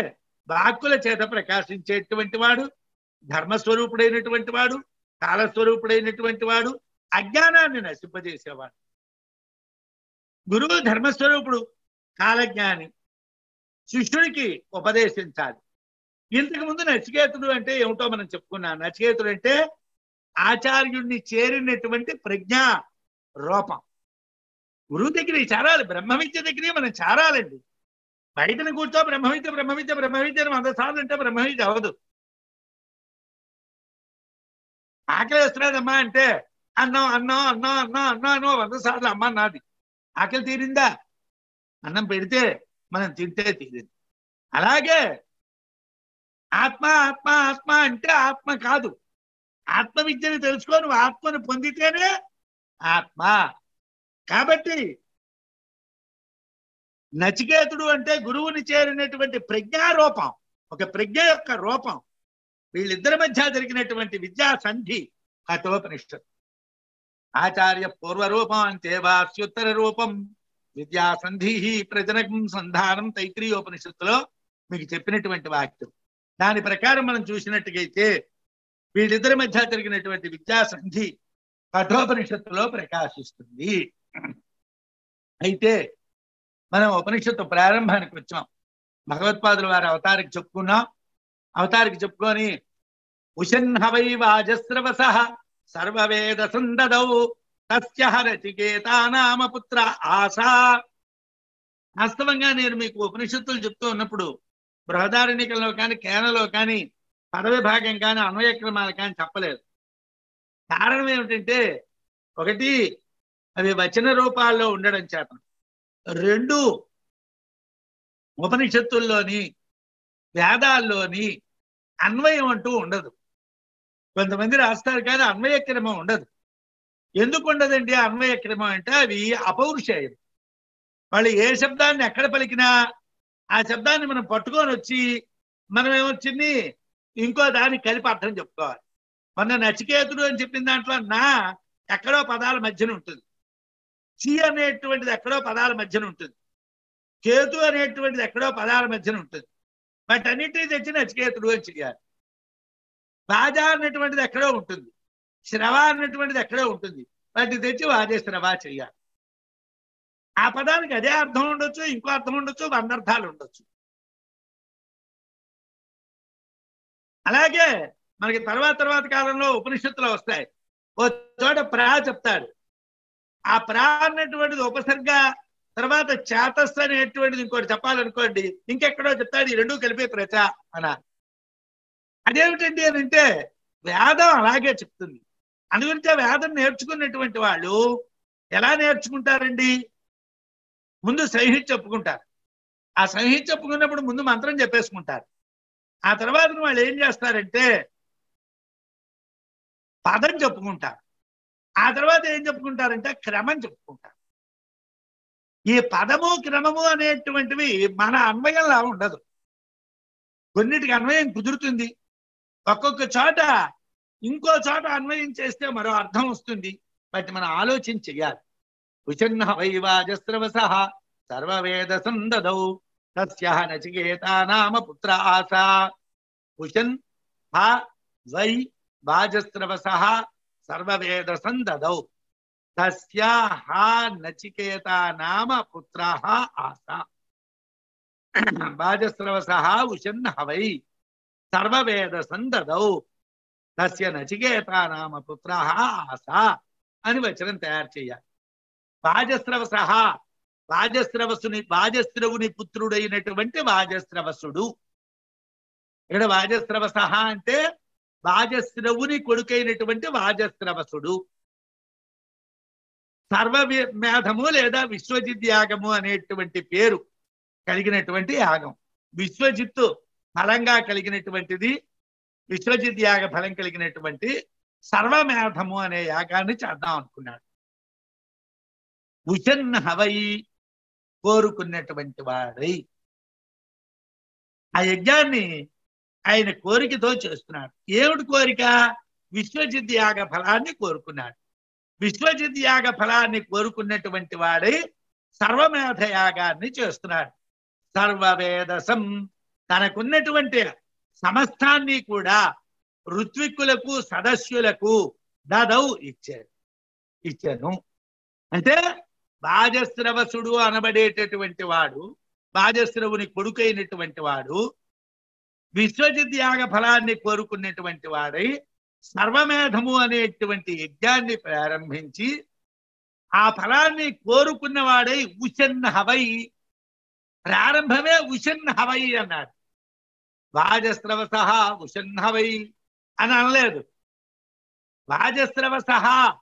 Speaker 1: వాక్కుల చేత ప్రకాశించేటువంటి వాడు ధర్మస్వరూపుడైనటువంటి వాడు కాలస్వరూపుడైనటువంటి వాడు అజ్ఞానాన్ని నశింపజేసేవాడు గురువు ధర్మస్వరూపుడు కాలజ్ఞాని శిష్యుడికి ఉపదేశించాలి ఇంతకు ముందు నచికేతుడు అంటే ఏమిటో మనం చెప్పుకున్నాం నచికేతుడు అంటే ఆచార్యుడిని చేరినటువంటి ప్రజ్ఞా రూపం గురువు దగ్గర చేరాలి బ్రహ్మ విద్య దగ్గరే మనం చేరాలండి బయటను కూర్చో బ్రహ్మ విద్య బ్రహ్మ విద్య బ్రహ్మ విద్య అని వంద సార్లు అంటే బ్రహ్మ విద్య అవదు ఆకలి వేస్తున్నాడమ్మా అంటే అన్నం అన్నం అన్నం అన్నం అన్నం అన్నో వంద సార్లు అమ్మ నాది ఆకలి తీరిందా అన్నం పెడితే మనం తింటే తీరింది అలాగే ఆత్మ ఆత్మ ఆత్మ అంటే ఆత్మ కాదు ఆత్మ విద్యను తెలుసుకో నువ్వు ఆత్మను పొందితేనే ఆత్మ కాబట్టి నచికేతుడు అంటే గురువుని చేరినటువంటి ప్రజ్ఞారూపం ఒక ప్రజ్ఞ యొక్క రూపం వీళ్ళిద్దరి మధ్య జరిగినటువంటి విద్యా సంధి కఠోపనిషత్ ఆచార్య పూర్వరూపం అంతే వాస్యుత్తర రూపం విద్యా సంధి ప్రజనకం సంధానం తైత్రీయోపనిషత్తులో మీకు చెప్పినటువంటి వాక్యం దాని ప్రకారం మనం చూసినట్టుగైతే వీళ్ళిద్దరి మధ్య జరిగినటువంటి విద్యా సంధి కఠోపనిషత్తులో ప్రకాశిస్తుంది అయితే మనం ఉపనిషత్తు ప్రారంభానికి వచ్చాం భగవత్పాదుల వారి అవతారికి చెప్పుకున్నాం అవతారికి చెప్పుకొని ఉషన్హవై వాజస్రవస సర్వవేద సందదౌ తస్య రచికేత నామ పుత్ర ఆశా వాస్తవంగా నేను మీకు ఉపనిషత్తులు చెప్తూ ఉన్నప్పుడు బృహదారణికల్లో కానీ కేనలో కానీ పదవిభాగం కానీ అన్వయక్రమాలు కానీ చెప్పలేదు కారణం ఏమిటంటే ఒకటి అవి వచన రూపాల్లో ఉండడం చేత రెండు ఉపనిషత్తుల్లోని వేదాల్లోని అన్వయం అంటూ ఉండదు కొంతమంది రాస్తారు కానీ అన్వయక్రమం ఉండదు ఎందుకు ఉండదండి అన్వయక్రమం అంటే అవి అపౌరుషేయం వాళ్ళు ఏ శబ్దాన్ని ఎక్కడ పలికినా ఆ శబ్దాన్ని మనం పట్టుకొని వచ్చి మనం ఏమొచ్చింది ఇంకో దాన్ని కలిపి అర్థం చెప్పుకోవాలి మొన్న నచికేతుడు అని చెప్పిన దాంట్లో నా ఎక్కడో పదాల మధ్యన ఉంటుంది చి అనేటువంటిది ఎక్కడో పదాల మధ్యన ఉంటుంది కేతు అనేటువంటిది ఎక్కడో పదాల మధ్యన ఉంటుంది వాటన్నిటినీ తెచ్చి నచికేతుడు అని చెయ్యాలి బాజా అన్నటువంటిది ఎక్కడో ఉంటుంది శ్రవ అన్నటువంటిది ఎక్కడో ఉంటుంది వాటిని తెచ్చి వాజే శ్రవ చెయ్యాలి ఆ పదానికి అదే అర్థం ఉండొచ్చు ఇంకో అర్థం ఉండొచ్చు వంద అర్థాలు ఉండొచ్చు అలాగే మనకి తర్వాత తర్వాత కాలంలో ఉపనిషత్తులు వస్తాయి ఓ చోట ప్రా చెప్తాడు ఆ ప్రా అన్నటువంటిది ఉపసర్గ తర్వాత చేతస్ అనేటువంటిది ఇంకోటి చెప్పాలనుకోండి ఇంకెక్కడో చెప్తాడు ఈ రెండు కలిపి ప్రచ అన అదేమిటండి అని అంటే వేదం అలాగే చెప్తుంది అందుగురించి ఆ వేదం నేర్చుకున్నటువంటి వాళ్ళు ఎలా నేర్చుకుంటారండి ముందు సంహిత చెప్పుకుంటారు ఆ సంహిత చెప్పుకున్నప్పుడు ముందు మంత్రం చెప్పేసుకుంటారు ఆ తర్వాత వాళ్ళు ఏం చేస్తారంటే పదం చెప్పుకుంటారు ఆ తర్వాత ఏం చెప్పుకుంటారంటే క్రమం చెప్పుకుంటారు ఈ పదము క్రమము అనేటువంటివి మన అన్వయంలా ఉండదు కొన్నిటికి అన్వయం కుదురుతుంది ఒక్కొక్క చోట ఇంకో చోట అన్వయం చేస్తే మరో అర్థం వస్తుంది బట్ మనం ఆలోచన చెయ్యాలి ఉచన్న వైవాజస్రవస సర్వవేద సందదౌ తస్య నచికేత నామ పుత్ర ఆశా ఉషన్ హ వై వాజస్రవస సర్వవేద సందదౌ తస్య హ నచికేత నామ పుత్ర ఆశా వాజస్రవస ఉషన్ హవై సర్వవేద సందదౌ తస్య నచికేత నామ పుత్ర ఆశా అని వచనం తయారు చేయాలి వాజస్రవస వాజస్రవసుని వాజస్రవుని పుత్రుడైనటువంటి వాజస్రవసుడు ఇక్కడ వాజస్రవస అంటే వాజస్రవుని కొడుకైనటువంటి వాజస్రవసుడు సర్వ మేధము లేదా విశ్వజిత్ యాగము అనేటువంటి పేరు కలిగినటువంటి యాగం విశ్వజిత్తు ఫలంగా కలిగినటువంటిది విశ్వజిత్ యాగ ఫలం కలిగినటువంటి సర్వమేధము అనే యాగాన్ని చేద్దాం అనుకున్నాడు ఉషన్ హవై కోరుకున్నటువంటి వాడై ఆ యజ్ఞాన్ని ఆయన కోరికతో చేస్తున్నాడు ఏమిటి కోరిక విశ్వజిత్ యాగ ఫలాన్ని కోరుకున్నాడు విశ్వజిత్ యాగ ఫలాన్ని కోరుకున్నటువంటి వాడై సర్వమేధ యాగాన్ని చేస్తున్నాడు సర్వవేదసం తనకున్నటువంటి సమస్తాన్ని కూడా ఋత్విక్కులకు సదస్యులకు దదౌ ఇచ్చాడు ఇచ్చాను అంటే బాజస్రవసుడు అనబడేటటువంటి వాడు బాజస్రవుని కొడుకైనటువంటి వాడు విశ్వజిత్ యాగ ఫలాన్ని కోరుకున్నటువంటి వాడై సర్వమేధము అనేటువంటి యజ్ఞాన్ని ప్రారంభించి ఆ ఫలాన్ని కోరుకున్న వాడై ఉషన్ హవై ప్రారంభమే ఉషన్ హవై అన్నాడు వాజస్రవస ఉషన్ హవై అని అనలేదు వాజస్రవస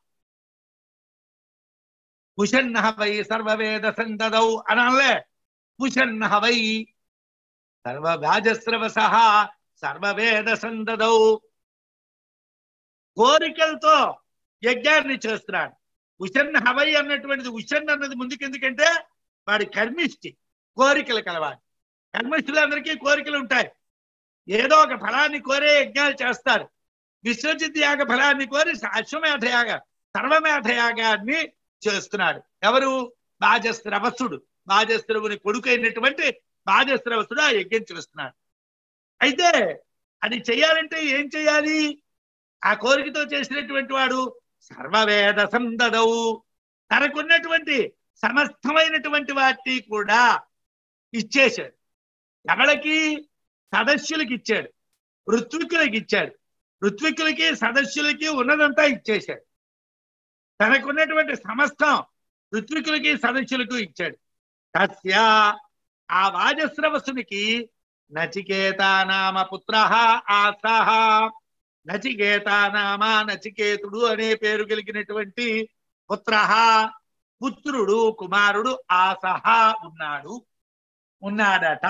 Speaker 1: ఉషన్ హవై సర్వవేద సందదౌ అని అనలే ఉషన్ హవై సర్వ వాజస్రవస సర్వవేద సందదౌ కోరికలతో యజ్ఞాన్ని చేస్తున్నాడు ఉషన్ హవై అన్నటువంటిది ఉషన్ అన్నది ముందుకు ఎందుకంటే వాడి కర్మిష్టి కోరికలు కలవాడు కర్మిష్ఠులందరికీ కోరికలు ఉంటాయి ఏదో ఒక ఫలాన్ని కోరే యజ్ఞాలు చేస్తారు విశ్వజిత్ యాగ ఫలాన్ని కోరి అశ్వమేధ యాగ సర్వమేధ యాగాన్ని చేస్తున్నాడు ఎవరు బాజస్రవసుడు బాజస్రవుని కొడుకైనటువంటి బాజస్రవసుడు ఆ యజ్ఞం చేస్తున్నాడు అయితే అది చెయ్యాలంటే ఏం చెయ్యాలి ఆ కోరికతో చేసినటువంటి వాడు సర్వవేద సందదవు తనకున్నటువంటి సమస్తమైనటువంటి వాటిని కూడా ఇచ్చేశాడు ఎవరికి సదస్యులకి ఇచ్చాడు ఋత్వికులకి ఇచ్చాడు ఋత్వికులకి సదస్యులకి ఉన్నదంతా ఇచ్చేశాడు తనకున్నటువంటి సమస్తం ఋత్వికులకి సదస్యులకు ఇచ్చాడు తస్య ఆ వాజస్రవసునికి నచికేత నామ పుత్ర ఆసహ నచికేత నామ నచికేతుడు అనే పేరు కలిగినటువంటి పుత్ర పుత్రుడు కుమారుడు ఆసహ ఉన్నాడు ఉన్నాడట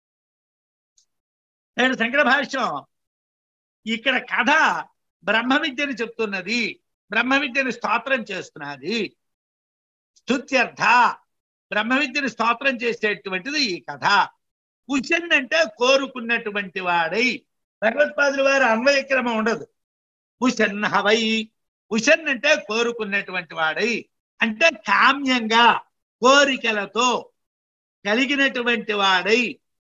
Speaker 1: నేను శంకర భాష్యం ఇక్కడ కథ బ్రహ్మ విద్యని చెప్తున్నది బ్రహ్మ విద్యని స్తోత్రం చేస్తున్నది స్తుత్యర్థ బ్రహ్మ విద్యని స్తోత్రం చేసేటువంటిది ఈ కథ ఉషన్ అంటే కోరుకున్నటువంటి వాడై భగవత్పాదుల వారి అన్వయక్రమం ఉండదు ఉషన్ హవై ఉషన్ అంటే కోరుకున్నటువంటి వాడై అంటే కామ్యంగా కోరికలతో కలిగినటువంటి వాడై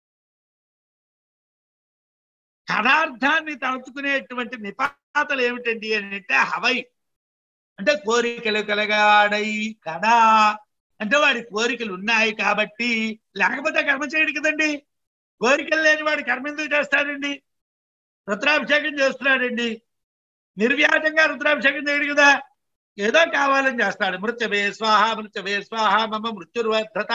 Speaker 1: కథార్థాన్ని తలుచుకునేటువంటి నిపాతలు ఏమిటండి అని అంటే హవై అంటే కోరికలు కలగాడై కదా అంటే వాడి కోరికలు ఉన్నాయి కాబట్టి లేకపోతే కర్మ చేయడు కదండి కోరికలు లేని వాడు కర్మ ఎందుకు చేస్తాడండి రుద్రాభిషేకం చేస్తున్నాడండి నిర్వ్యాజంగా రుద్రాభిషేకం చేయడు కదా ఏదో కావాలని చేస్తాడు మృత్యవే స్వాహ మృత్యవే స్వాహ మమ మృత్యుర్వర్ధత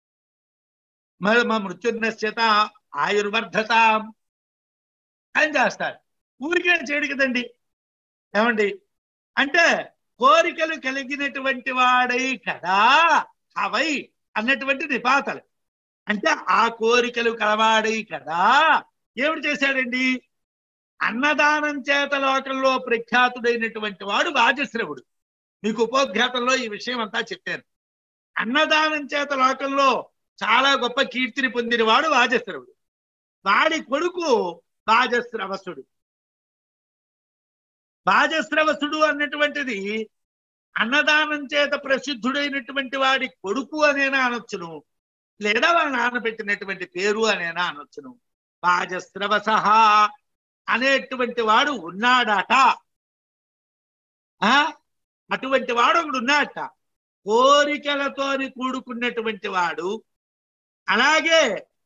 Speaker 1: మమ మృత్యుర్నశ్యత ఆయుర్వర్ధత అని చేస్తాడు ఊరికే చేయడు కదండి ఏమండి అంటే కోరికలు కలిగినటువంటి వాడై కదా అవై అన్నటువంటి నిపాతలు అంటే ఆ కోరికలు కలవాడై కదా ఏమిటి చేశాడండి అన్నదానం చేత లోకంలో ప్రఖ్యాతుడైనటువంటి వాడు వాజశ్రవుడు మీకు ఉపోద్ఘాతంలో ఈ విషయం అంతా చెప్పాను అన్నదానం చేత లోకంలో చాలా గొప్ప కీర్తిని పొందిన వాడు వాజశ్రవుడు వాడి కొడుకు వాజశ్రవసుడు వాజశ్రవసుడు అన్నటువంటిది అన్నదానం చేత ప్రసిద్ధుడైనటువంటి వాడి కొడుకు అనేనా అనొచ్చును లేదా వాళ్ళ నాన్న పెట్టినటువంటి పేరు అనేనా అనొచ్చును వాజశ్రవస అనేటువంటి వాడు ఉన్నాడట ఆ అటువంటి వాడు ఒకడు ఉన్నాడట కోరికలతోని కూడుకున్నటువంటి వాడు అలాగే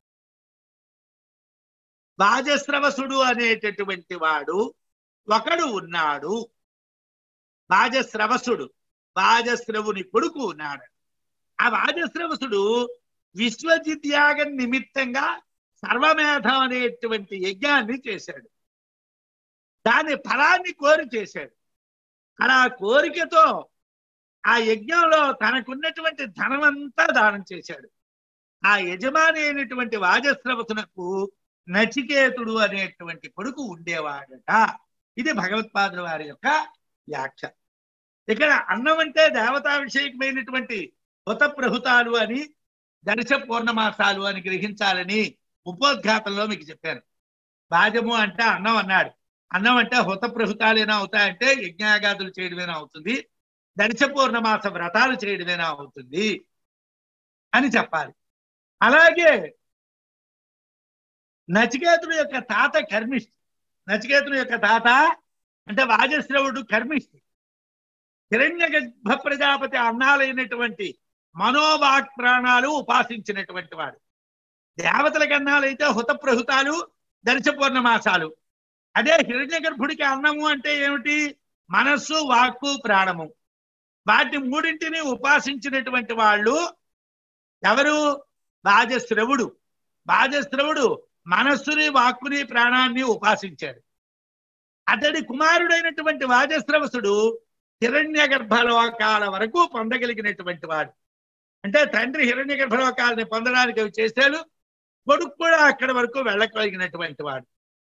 Speaker 1: వాజశ్రవసుడు అనేటటువంటి వాడు ఒకడు ఉన్నాడు వాజశ్రవసుడు వాజశ్రవుని కొడుకు ఉన్నాడు ఆ వాజశ్రవసుడు విశ్వజిత్యాగం నిమిత్తంగా సర్వమేధం అనేటువంటి యజ్ఞాన్ని చేశాడు దాని ఫలాన్ని కోరి చేశాడు అలా కోరికతో ఆ యజ్ఞంలో తనకున్నటువంటి ధనమంతా దానం చేశాడు ఆ యజమాని అయినటువంటి వాజశ్రవసునకు నచికేతుడు అనేటువంటి కొడుకు ఉండేవాడట ఇది భగవత్పాదుల వారి యొక్క వ్యాఖ్య ఇక్కడ అన్నం అంటే దేవతాభిషేకమైనటువంటి హుత ప్రహుతాలు అని దర్శ పూర్ణమాసాలు అని గ్రహించాలని ఉపోద్ఘాతంలో మీకు చెప్పాను భాజము అంటే అన్నం అన్నాడు అన్నం అంటే హుత ప్రహుతాలేనా అవుతాయంటే యజ్ఞాగాదులు చేయడమేనా అవుతుంది దర్శ పూర్ణమాస వ్రతాలు చేయడమేనా అవుతుంది అని చెప్పాలి అలాగే నచికేతుడు యొక్క తాత కర్మిష్టి నచికేతుడు యొక్క తాత అంటే వాజశ్రవుడు కర్మిష్టి హిరణ్య గర్భ ప్రజాపతి అన్నాలైనటువంటి మనోవాక్ ప్రాణాలు ఉపాసించినటువంటి వాడు దేవతల కన్నాలైతే హుతప్రహుతాలు దర్శ పూర్ణమాసాలు అదే హిరణ్య గర్భుడికి అన్నము అంటే ఏమిటి మనస్సు వాక్కు ప్రాణము వాటి మూడింటిని ఉపాసించినటువంటి వాళ్ళు ఎవరు బాజశ్రవుడు బాజశ్రవుడు మనస్సుని వాక్కుని ప్రాణాన్ని ఉపాసించాడు అతడి కుమారుడైనటువంటి వాజశ్రవసుడు హిరణ్య గర్భలోకాల వరకు పొందగలిగినటువంటి వాడు అంటే తండ్రి హిరణ్య గర్భలోకాలని పొందడానికి అవి చేశాడు కొడుకు కూడా అక్కడి వరకు వెళ్ళగలిగినటువంటి వాడు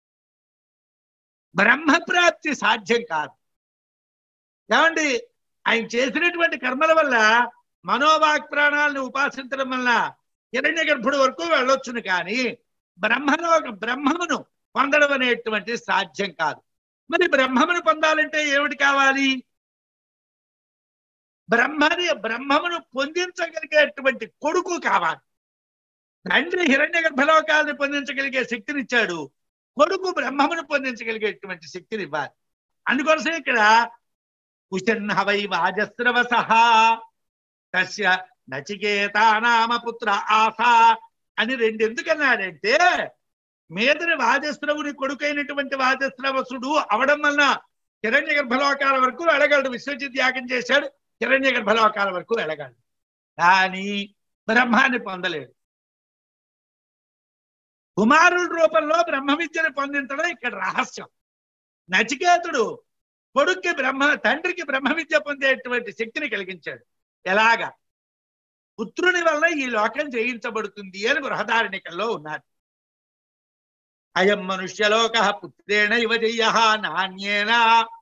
Speaker 1: బ్రహ్మప్రాప్తి సాధ్యం కాదు ఏమండి ఆయన చేసినటువంటి కర్మల వల్ల మనోవాక్ ప్రాణాలను ఉపాసించడం వల్ల హిరణ్య గర్భుడు వరకు వెళ్ళొచ్చును కానీ బ్రహ్మలో బ్రహ్మమును పొందడం అనేటువంటి సాధ్యం కాదు మరి బ్రహ్మమును పొందాలంటే ఏమిటి కావాలి బ్రహ్మని బ్రహ్మమును పొందించగలిగేటువంటి కొడుకు కావాలి తండ్రి హిరణ్య గర్భలోకాలను పొందించగలిగే శక్తినిచ్చాడు కొడుకు బ్రహ్మమును పొందించగలిగేటువంటి శక్తిని ఇవ్వాలి అందుకోసం ఇక్కడ కుశన్నవై వాజస్రవస తస్య నచికేతానామ పుత్ర ఆశ అని రెండు ఎందుకన్నాడంటే మీదని వాజస్రవుని కొడుకైనటువంటి వాజస్రవసుడు అవడం వలన హిరణ్య గర్భలోకాల వరకు వెళ్ళగలడు విశ్వజిత్ యాగం చేశాడు హిరణ్య గర్భలోకాల వరకు వెళ్ళగలడు కానీ బ్రహ్మాన్ని పొందలేడు కుమారుల రూపంలో బ్రహ్మ విద్యను పొందించడం ఇక్కడ రహస్యం నచికేతుడు కొడుక్కి బ్రహ్మ తండ్రికి బ్రహ్మ విద్య పొందేటువంటి శక్తిని కలిగించాడు ఎలాగా పుత్రుని వల్ల ఈ లోకం జయించబడుతుంది అని బృహదారణికల్లో ఉన్నాడు అయం మనుష్యలోక పుత్రేణ ఇవ జయ్య నాణ్యేన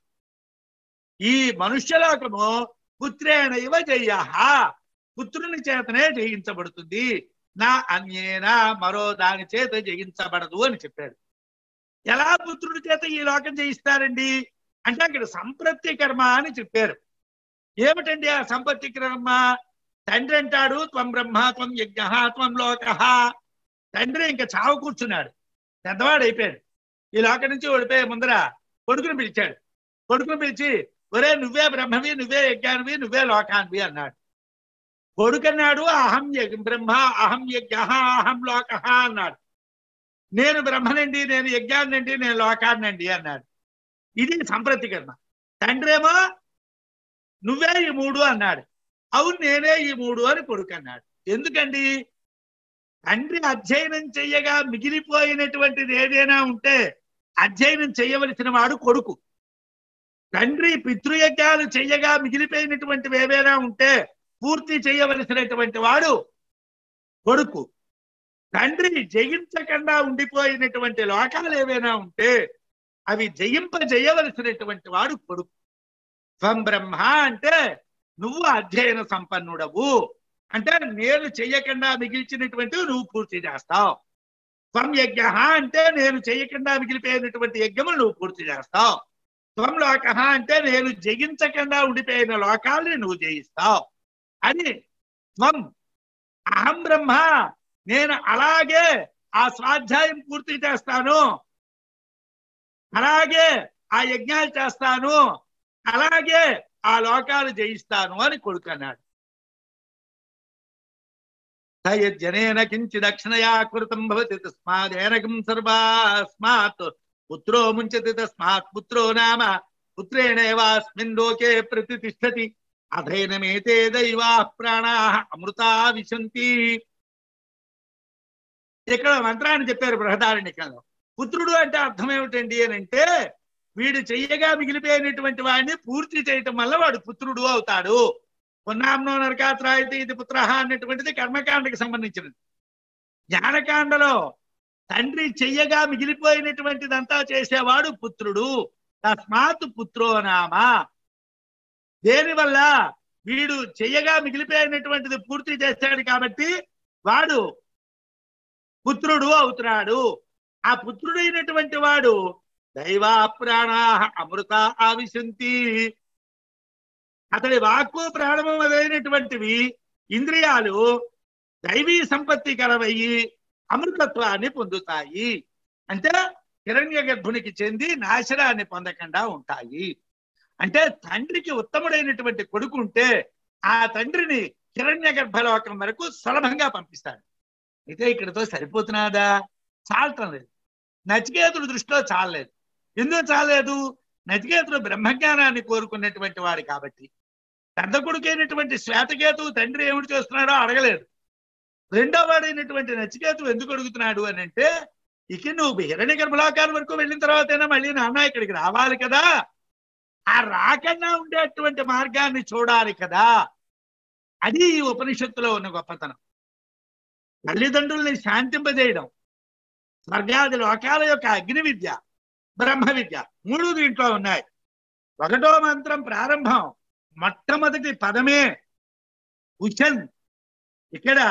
Speaker 1: ఈ మనుష్యలోకము పుత్రేణ ఇవ జయ్య పుత్రుని చేతనే జయించబడుతుంది నా అన్యేన మరో దాని చేత జయించబడదు అని చెప్పాడు ఎలా పుత్రుడి చేత ఈ లోకం జయిస్తారండి అంటే అక్కడ సంప్రత్తి కర్మ అని చెప్పారు ఏమిటండి ఆ సంపత్తి కర్మ తండ్రి అంటాడు త్వం బ్రహ్మ త్వం యజ్ఞ త్వం లోక తండ్రి ఇంకా చావు కూర్చున్నాడు పెద్దవాడు అయిపోయాడు ఈ లోకం నుంచి ఓడిపోయే ముందర కొడుకుని పిలిచాడు కొడుకుని పిలిచి ఒరే నువ్వే బ్రహ్మవి నువ్వే యజ్ఞానివి నువ్వే లోకానివి అన్నాడు కొడుకన్నాడు అహం యజ్ఞ బ్రహ్మ అహం యజ్ఞ అహం లోక అన్నాడు నేను బ్రహ్మనండి నేను యజ్ఞాన్నండి నేను లోకాన్నండి అన్నాడు ఇది సంప్రతికరణ తండ్రేమో నువ్వే ఈ మూడు అన్నాడు అవును నేనే ఈ మూడు అని కొడుకు అన్నాడు ఎందుకండి తండ్రి అధ్యయనం చెయ్యగా మిగిలిపోయినటువంటిది ఏదైనా ఉంటే అధ్యయనం చేయవలసిన వాడు కొడుకు తండ్రి పితృయజ్ఞాలు చెయ్యగా మిగిలిపోయినటువంటివి ఏవైనా ఉంటే పూర్తి చేయవలసినటువంటి వాడు కొడుకు తండ్రి జయించకుండా ఉండిపోయినటువంటి లోకాలు ఏవైనా ఉంటే అవి జయింప జయవలసినటువంటి వాడు కొడుకు త్వం బ్రహ్మ అంటే నువ్వు అధ్యయన సంపన్నుడవు అంటే నేను చెయ్యకుండా మిగిల్చినటువంటివి నువ్వు పూర్తి చేస్తావు త్వం యజ్ఞ అంటే నేను చెయ్యకుండా మిగిలిపోయినటువంటి యజ్ఞములు నువ్వు పూర్తి చేస్తావు త్వం లోక అంటే నేను జయించకుండా ఉండిపోయిన లోకాల్ని నువ్వు జయిస్తావు అని త్వం అహం బ్రహ్మ నేను అలాగే ఆ స్వాధ్యాయం పూర్తి చేస్తాను అలాగే ఆ యజ్ఞాలు చేస్తాను అలాగే ఆ లోకాలు జయిస్తాను అని కొడుకు అన్నాడు సయజ్జనేన కించి దక్షిణయా కృతం భవతి తస్మాదేనకం సర్వాస్మాత్ పుత్రో ముంచతి తస్మాత్ పుత్రో నామ పుత్రేణేవాస్మిన్ లోకే ప్రతిష్టతి అధైనమేతే దైవా ప్రాణా అమృతా విశంతి ఇక్కడ మంత్రాన్ని చెప్పారు బృహదారణ్యకంలో పుత్రుడు అంటే అర్థం ఏమిటండి అని అంటే వీడు చెయ్యగా మిగిలిపోయినటువంటి వాడిని పూర్తి చేయటం వల్ల వాడు పుత్రుడు అవుతాడు పున్నాంనో నరకాత్రాయితే ఇది పుత్ర అన్నటువంటిది కర్మకాండకి సంబంధించినది జ్ఞానకాండలో తండ్రి చెయ్యగా మిగిలిపోయినటువంటిదంతా చేసేవాడు పుత్రుడు తస్మాత్ పుత్రో నామ దేనివల్ల వీడు చెయ్యగా మిగిలిపోయినటువంటిది పూర్తి చేస్తాడు కాబట్టి వాడు పుత్రుడు అవుతున్నాడు ఆ పుత్రుడైనటువంటి వాడు దైవా ప్రాణా అమృత ఆవిశంతి అతడి వాక్కు ప్రాణము మొదలైనటువంటివి ఇంద్రియాలు దైవీ సంపత్తి కలవయ్యి అమృతత్వాన్ని పొందుతాయి అంటే హిరణ్య గర్భునికి చెంది నాశనాన్ని పొందకుండా ఉంటాయి అంటే తండ్రికి ఉత్తముడైనటువంటి కొడుకు ఉంటే ఆ తండ్రిని హిరణ్య గర్భలోకం వరకు సులభంగా పంపిస్తాడు అయితే ఇక్కడతో సరిపోతున్నదా చాలటం లేదు నచికేతుడు దృష్టిలో చాలలేదు ఎందుకు చాలలేదు నచికేతుడు బ్రహ్మజ్ఞానాన్ని కోరుకున్నటువంటి వాడు కాబట్టి పెద్ద కొడుకైనటువంటి శ్వేతకేతు తండ్రి ఏమిటి చేస్తున్నాడో అడగలేదు రెండో వాడైనటువంటి నచికేతు ఎందుకు అడుగుతున్నాడు అని అంటే ఇక నువ్వు హిరణ్య గర్భలోకాల వరకు వెళ్ళిన తర్వాతైనా మళ్ళీ నాన్న ఇక్కడికి రావాలి కదా ఆ రాకుండా ఉండేటువంటి మార్గాన్ని చూడాలి కదా అది ఈ ఉపనిషత్తులో ఉన్న గొప్పతనం తల్లిదండ్రుల్ని శాంతింపజేయడం స్వర్గాది లోకాల యొక్క అగ్ని విద్య బ్రహ్మ విద్య మూడు దీంట్లో ఉన్నాయి ఒకటో మంత్రం ప్రారంభం మొట్టమొదటి పదమే ఉచన్ ఇక్కడ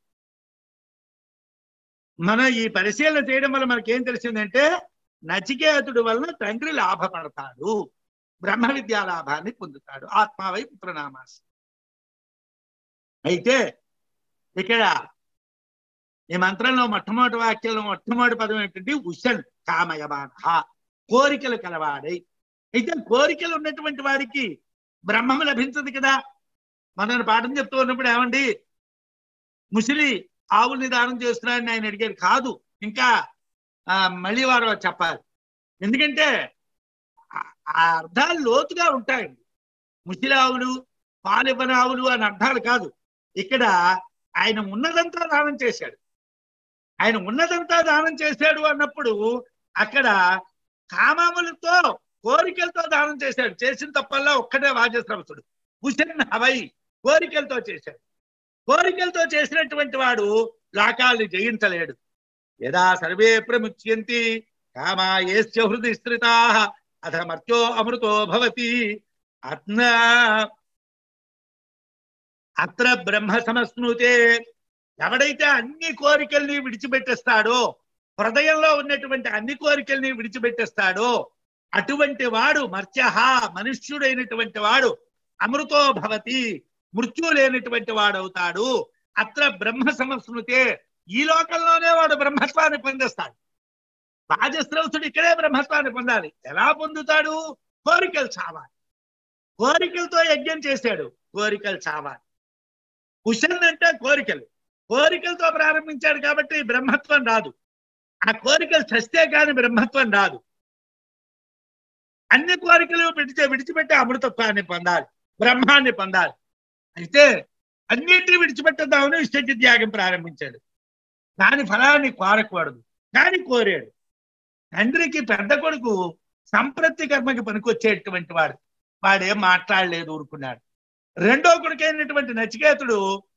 Speaker 1: మనం ఈ పరిశీలన చేయడం వల్ల మనకేం తెలిసిందంటే నచికేతుడు వలన తండ్రి లాభపడతాడు బ్రహ్మ విద్యా లాభాన్ని పొందుతాడు ఆత్మావై పుత్రనామాస్ అయితే ఇక్కడ ఈ మంత్రంలో మొట్టమొదటి వాక్యంలో మొట్టమొదటి పదం ఏంటంటే ఉషన్ కామయమాన కోరికలు కలవాడై అయితే కోరికలు ఉన్నటువంటి వాడికి బ్రహ్మం లభించదు కదా మనం పాఠం చెప్తూ ఉన్నప్పుడు ఏమండి ముసిలి ఆవుల్ని దానం చేస్తున్నాడని ఆయన అడిగాడు కాదు ఇంకా ఆ, మళ్ళీ వారు చెప్పాలి ఎందుకంటే ఆ- ఆ అర్థాలు లోతుగా ఉంటాయండి ముసిలి ఆవులు పాలివ్వని ఆవులు అని అర్థాలు కాదు ఇక్కడ ఆయన ఉన్నదంతా దానం చేశాడు ఆయన ఉన్నదంతా దానం చేశాడు అన్నప్పుడు అక్కడ కామములతో కోరికలతో దానం చేశాడు చేసిన తప్పల్లా ఒక్కటే వాజశ్రవసుడు హుసేన్ హవై కోరికలతో చేశాడు కోరికలతో చేసినటువంటి వాడు లోకాల్ని జయించలేడు యదా సర్వే ప్రముచ్యంతి కామా ఏస్య హృది స్థితా అథ మర్త్యో అమృతో భవతి అత్న అత్ర బ్రహ్మ సమస్నుతే ఎవడైతే అన్ని కోరికల్ని విడిచిపెట్టేస్తాడో హృదయంలో ఉన్నటువంటి అన్ని కోరికల్ని విడిచిపెట్టేస్తాడో అటువంటి వాడు మర్త్య మనుష్యుడైనటువంటి వాడు అమృతో భవతి మృత్యు లేనటువంటి వాడు అవుతాడు అత్ర బ్రహ్మ సమస్మృతే ఈ లోకంలోనే వాడు బ్రహ్మత్వాన్ని పొందేస్తాడు రాజశ్రవసుడు ఇక్కడే బ్రహ్మత్వాన్ని పొందాలి ఎలా పొందుతాడు కోరికలు చావాలి కోరికలతో యజ్ఞం చేశాడు కోరికలు చావాలి కుషన్ అంటే కోరికలు కోరికలతో ప్రారంభించాడు కాబట్టి బ్రహ్మత్వం రాదు ఆ కోరికలు చస్తే కానీ బ్రహ్మత్వం రాదు అన్ని కోరికలు విడిచి విడిచిపెట్టి అమృతత్వాన్ని పొందాలి బ్రహ్మాన్ని పొందాలి అయితే అన్నిటిని విడిచిపెట్టేద్దామని ఇష్టటి త్యాగం ప్రారంభించాడు దాని ఫలాన్ని కోరకూడదు కానీ కోరాడు తండ్రికి పెద్ద కొడుకు సంప్రతి కర్మకి పనికొచ్చేటువంటి వాడు వాడేం మాట్లాడలేదు ఊరుకున్నాడు రెండో కొడుకైనటువంటి నచికేతుడు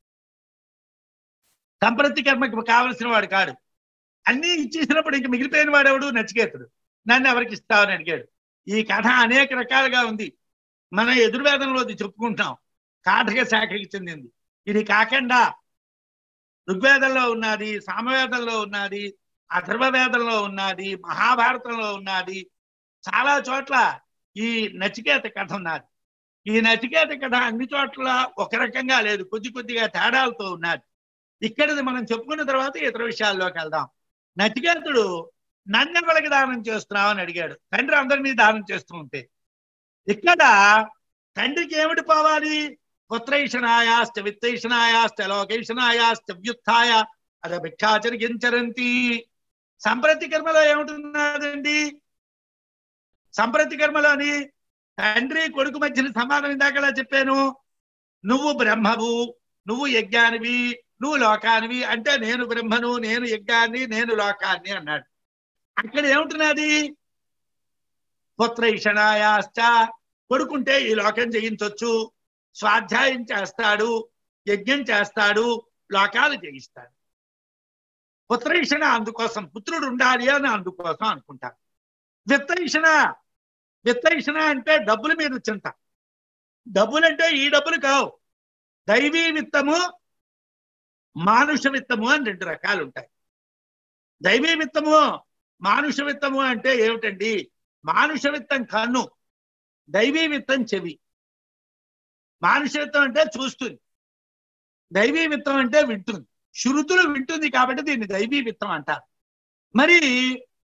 Speaker 1: సంప్రతి కర్మకి కావలసిన వాడు కాడు అన్ని ఇచ్చేసినప్పుడు ఇంక మిగిలిపోయిన వాడెవడు నచికేతుడు నన్ను ఎవరికి ఇస్తావని అడిగాడు ఈ కథ అనేక రకాలుగా ఉంది మన ఎదుర్వేదంలో అది చెప్పుకుంటాం కాఠక శాఖకి చెందింది ఇది కాకుండా ఋగ్వేదంలో ఉన్నది సామవేదంలో ఉన్నది అథర్వవేదంలో ఉన్నది మహాభారతంలో ఉన్నది చాలా చోట్ల ఈ నచికేత కథ ఉన్నది ఈ నచికేత కథ అన్ని చోట్ల ఒక రకంగా లేదు కొద్ది కొద్దిగా తేడాలతో ఉన్నది ఇక్కడిది మనం చెప్పుకున్న తర్వాత ఇతర విషయాల్లోకి వెళ్దాం నచికేతుడు నన్ను ఎవరికి దానం చేస్తున్నావు అని అడిగాడు తండ్రి అందరినీ దానం చేస్తూ ఉంటే ఇక్కడ తండ్రికి ఏమిటి పోవాలి పుత్రైషణాయాశ్చ విత్తైషణాయాశ్చ లోకైషణాయాశ్చ వ్యుత్థాయ అదే భిక్షాచరిగించరంతి సంప్రతి కర్మలో ఏమిటున్నదండి సంప్రతి కర్మలోని తండ్రి కొడుకు మధ్యన సమానం ఇందాకలా చెప్పాను నువ్వు బ్రహ్మవు నువ్వు యజ్ఞానివి నువ్వు లోకానివి అంటే నేను బ్రహ్మను నేను యజ్ఞాన్ని నేను లోకాన్ని అన్నాడు అక్కడ ఏముంటున్నది పుత్రైషణాయాశ్చ కొడుకుంటే ఈ లోకం జయించవచ్చు స్వాధ్యాయం చేస్తాడు యజ్ఞం చేస్తాడు లోకాలు జయిస్తాడు పుత్రైషణ అందుకోసం పుత్రుడు ఉండాలి అని అందుకోసం అనుకుంటారు విత్తైషణ విత్తైషణ అంటే డబ్బుల మీద చింత డబ్బులు అంటే ఈ డబ్బులు కావు దైవీ విత్తము మానుష విత్తము అని రెండు రకాలు ఉంటాయి దైవీ విత్తము మానుష విత్తము అంటే ఏమిటండి మానుష విత్తం కన్ను దైవీ విత్తం చెవి మానుష విత్తం అంటే చూస్తుంది దైవీ విత్తం అంటే వింటుంది శృతులు వింటుంది కాబట్టి దీన్ని దైవీ విత్తం అంటారు మరి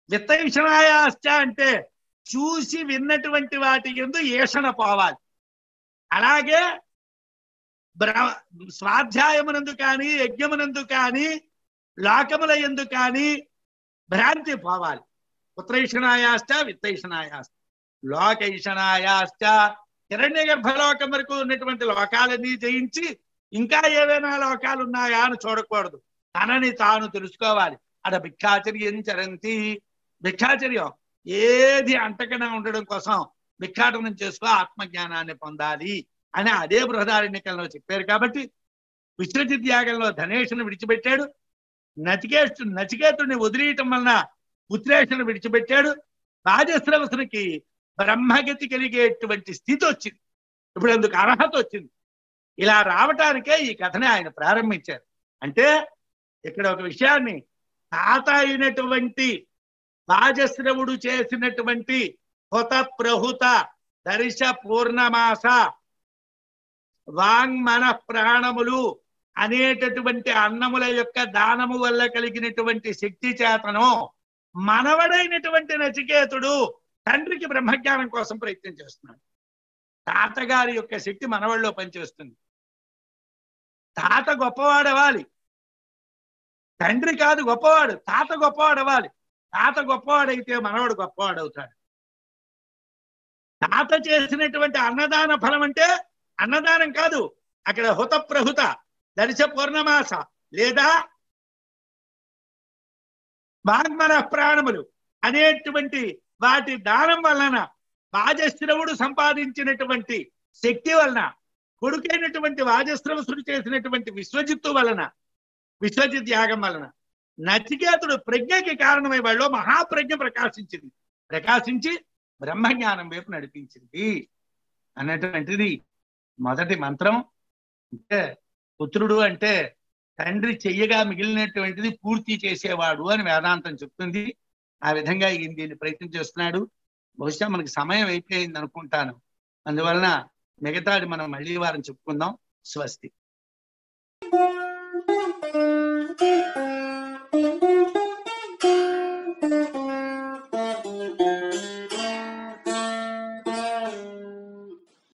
Speaker 1: విత్తైషణాయాశ్చ అంటే చూసి విన్నటువంటి వాటి ఎందు ఏషణ పోవాలి అలాగే బ్ర స్వాధ్యాయమునందు కానీ యజ్ఞమునందు కానీ లోకముల ఎందు కానీ భ్రాంతి పోవాలి పుత్రైషణాయాశ్చ విత్తైషణాయాశ్చ లోకైషణాయాశ్చ హిరణ్య గర్భలోకం వరకు ఉన్నటువంటి లోకాలన్నీ జయించి ఇంకా ఏవైనా లోకాలు ఉన్నాయా అని చూడకూడదు తనని తాను తెలుసుకోవాలి అడ భిక్షాచర్యం చరంతి భిక్షాచర్యం ఏది అంటకనే ఉండడం కోసం భిక్షాటనం చేసుకో ఆత్మజ్ఞానాన్ని పొందాలి అని అదే బృహదారణ్యకంలో చెప్పారు కాబట్టి విశ్వజిత్ యాగంలో ధనేషుని విడిచిపెట్టాడు నచికేతు నచికేతుడిని వదిలేయటం వలన ఉత్రేషను విడిచిపెట్టాడు రాజశ్రవసునికి బ్రహ్మగతి కలిగేటువంటి స్థితి వచ్చింది ఇప్పుడు అందుకు అర్హత వచ్చింది ఇలా రావటానికే ఈ కథని ఆయన ప్రారంభించారు అంటే ఇక్కడ ఒక విషయాన్ని తాత అయినటువంటి రాజశ్రవుడు చేసినటువంటి హుత ప్రహుత దర్శ పూర్ణమాస వాంగ్మన ప్రాణములు అనేటటువంటి అన్నముల యొక్క దానము వల్ల కలిగినటువంటి శక్తి చేతను మనవడైనటువంటి నచికేతుడు తండ్రికి బ్రహ్మజ్ఞానం కోసం ప్రయత్నం చేస్తున్నాడు తాతగారి యొక్క శక్తి మనవాళ్ళలో పనిచేస్తుంది తాత గొప్పవాడు అవ్వాలి తండ్రి కాదు గొప్పవాడు తాత గొప్పవాడు అవ్వాలి తాత గొప్పవాడైతే మనవాడు గొప్పవాడు అవుతాడు తాత చేసినటువంటి అన్నదాన ఫలం అంటే అన్నదానం కాదు అక్కడ హుత ప్రహుత దర్శ పూర్ణమాస లేదా వాగ్మన ప్రాణములు అనేటువంటి వాటి దానం వలన వాజశ్రవుడు సంపాదించినటువంటి శక్తి వలన కొడుకైనటువంటి వాజశ్రవసుడు చేసినటువంటి విశ్వజిత్తు వలన విశ్వజిత్ యాగం వలన నచికేతుడు ప్రజ్ఞకి కారణమై వాళ్ళు మహాప్రజ్ఞ ప్రకాశించింది ప్రకాశించి బ్రహ్మజ్ఞానం వైపు నడిపించింది అన్నటువంటిది మొదటి మంత్రం అంటే పుత్రుడు అంటే తండ్రి చెయ్యగా మిగిలినటువంటిది పూర్తి చేసేవాడు అని వేదాంతం చెప్తుంది ఆ విధంగా ఈయన దీన్ని ప్రయత్నం చేస్తున్నాడు బహుశా మనకి సమయం అయిపోయింది అనుకుంటాను అందువలన మిగతాది మనం మళ్ళీ వారం చెప్పుకుందాం స్వస్తి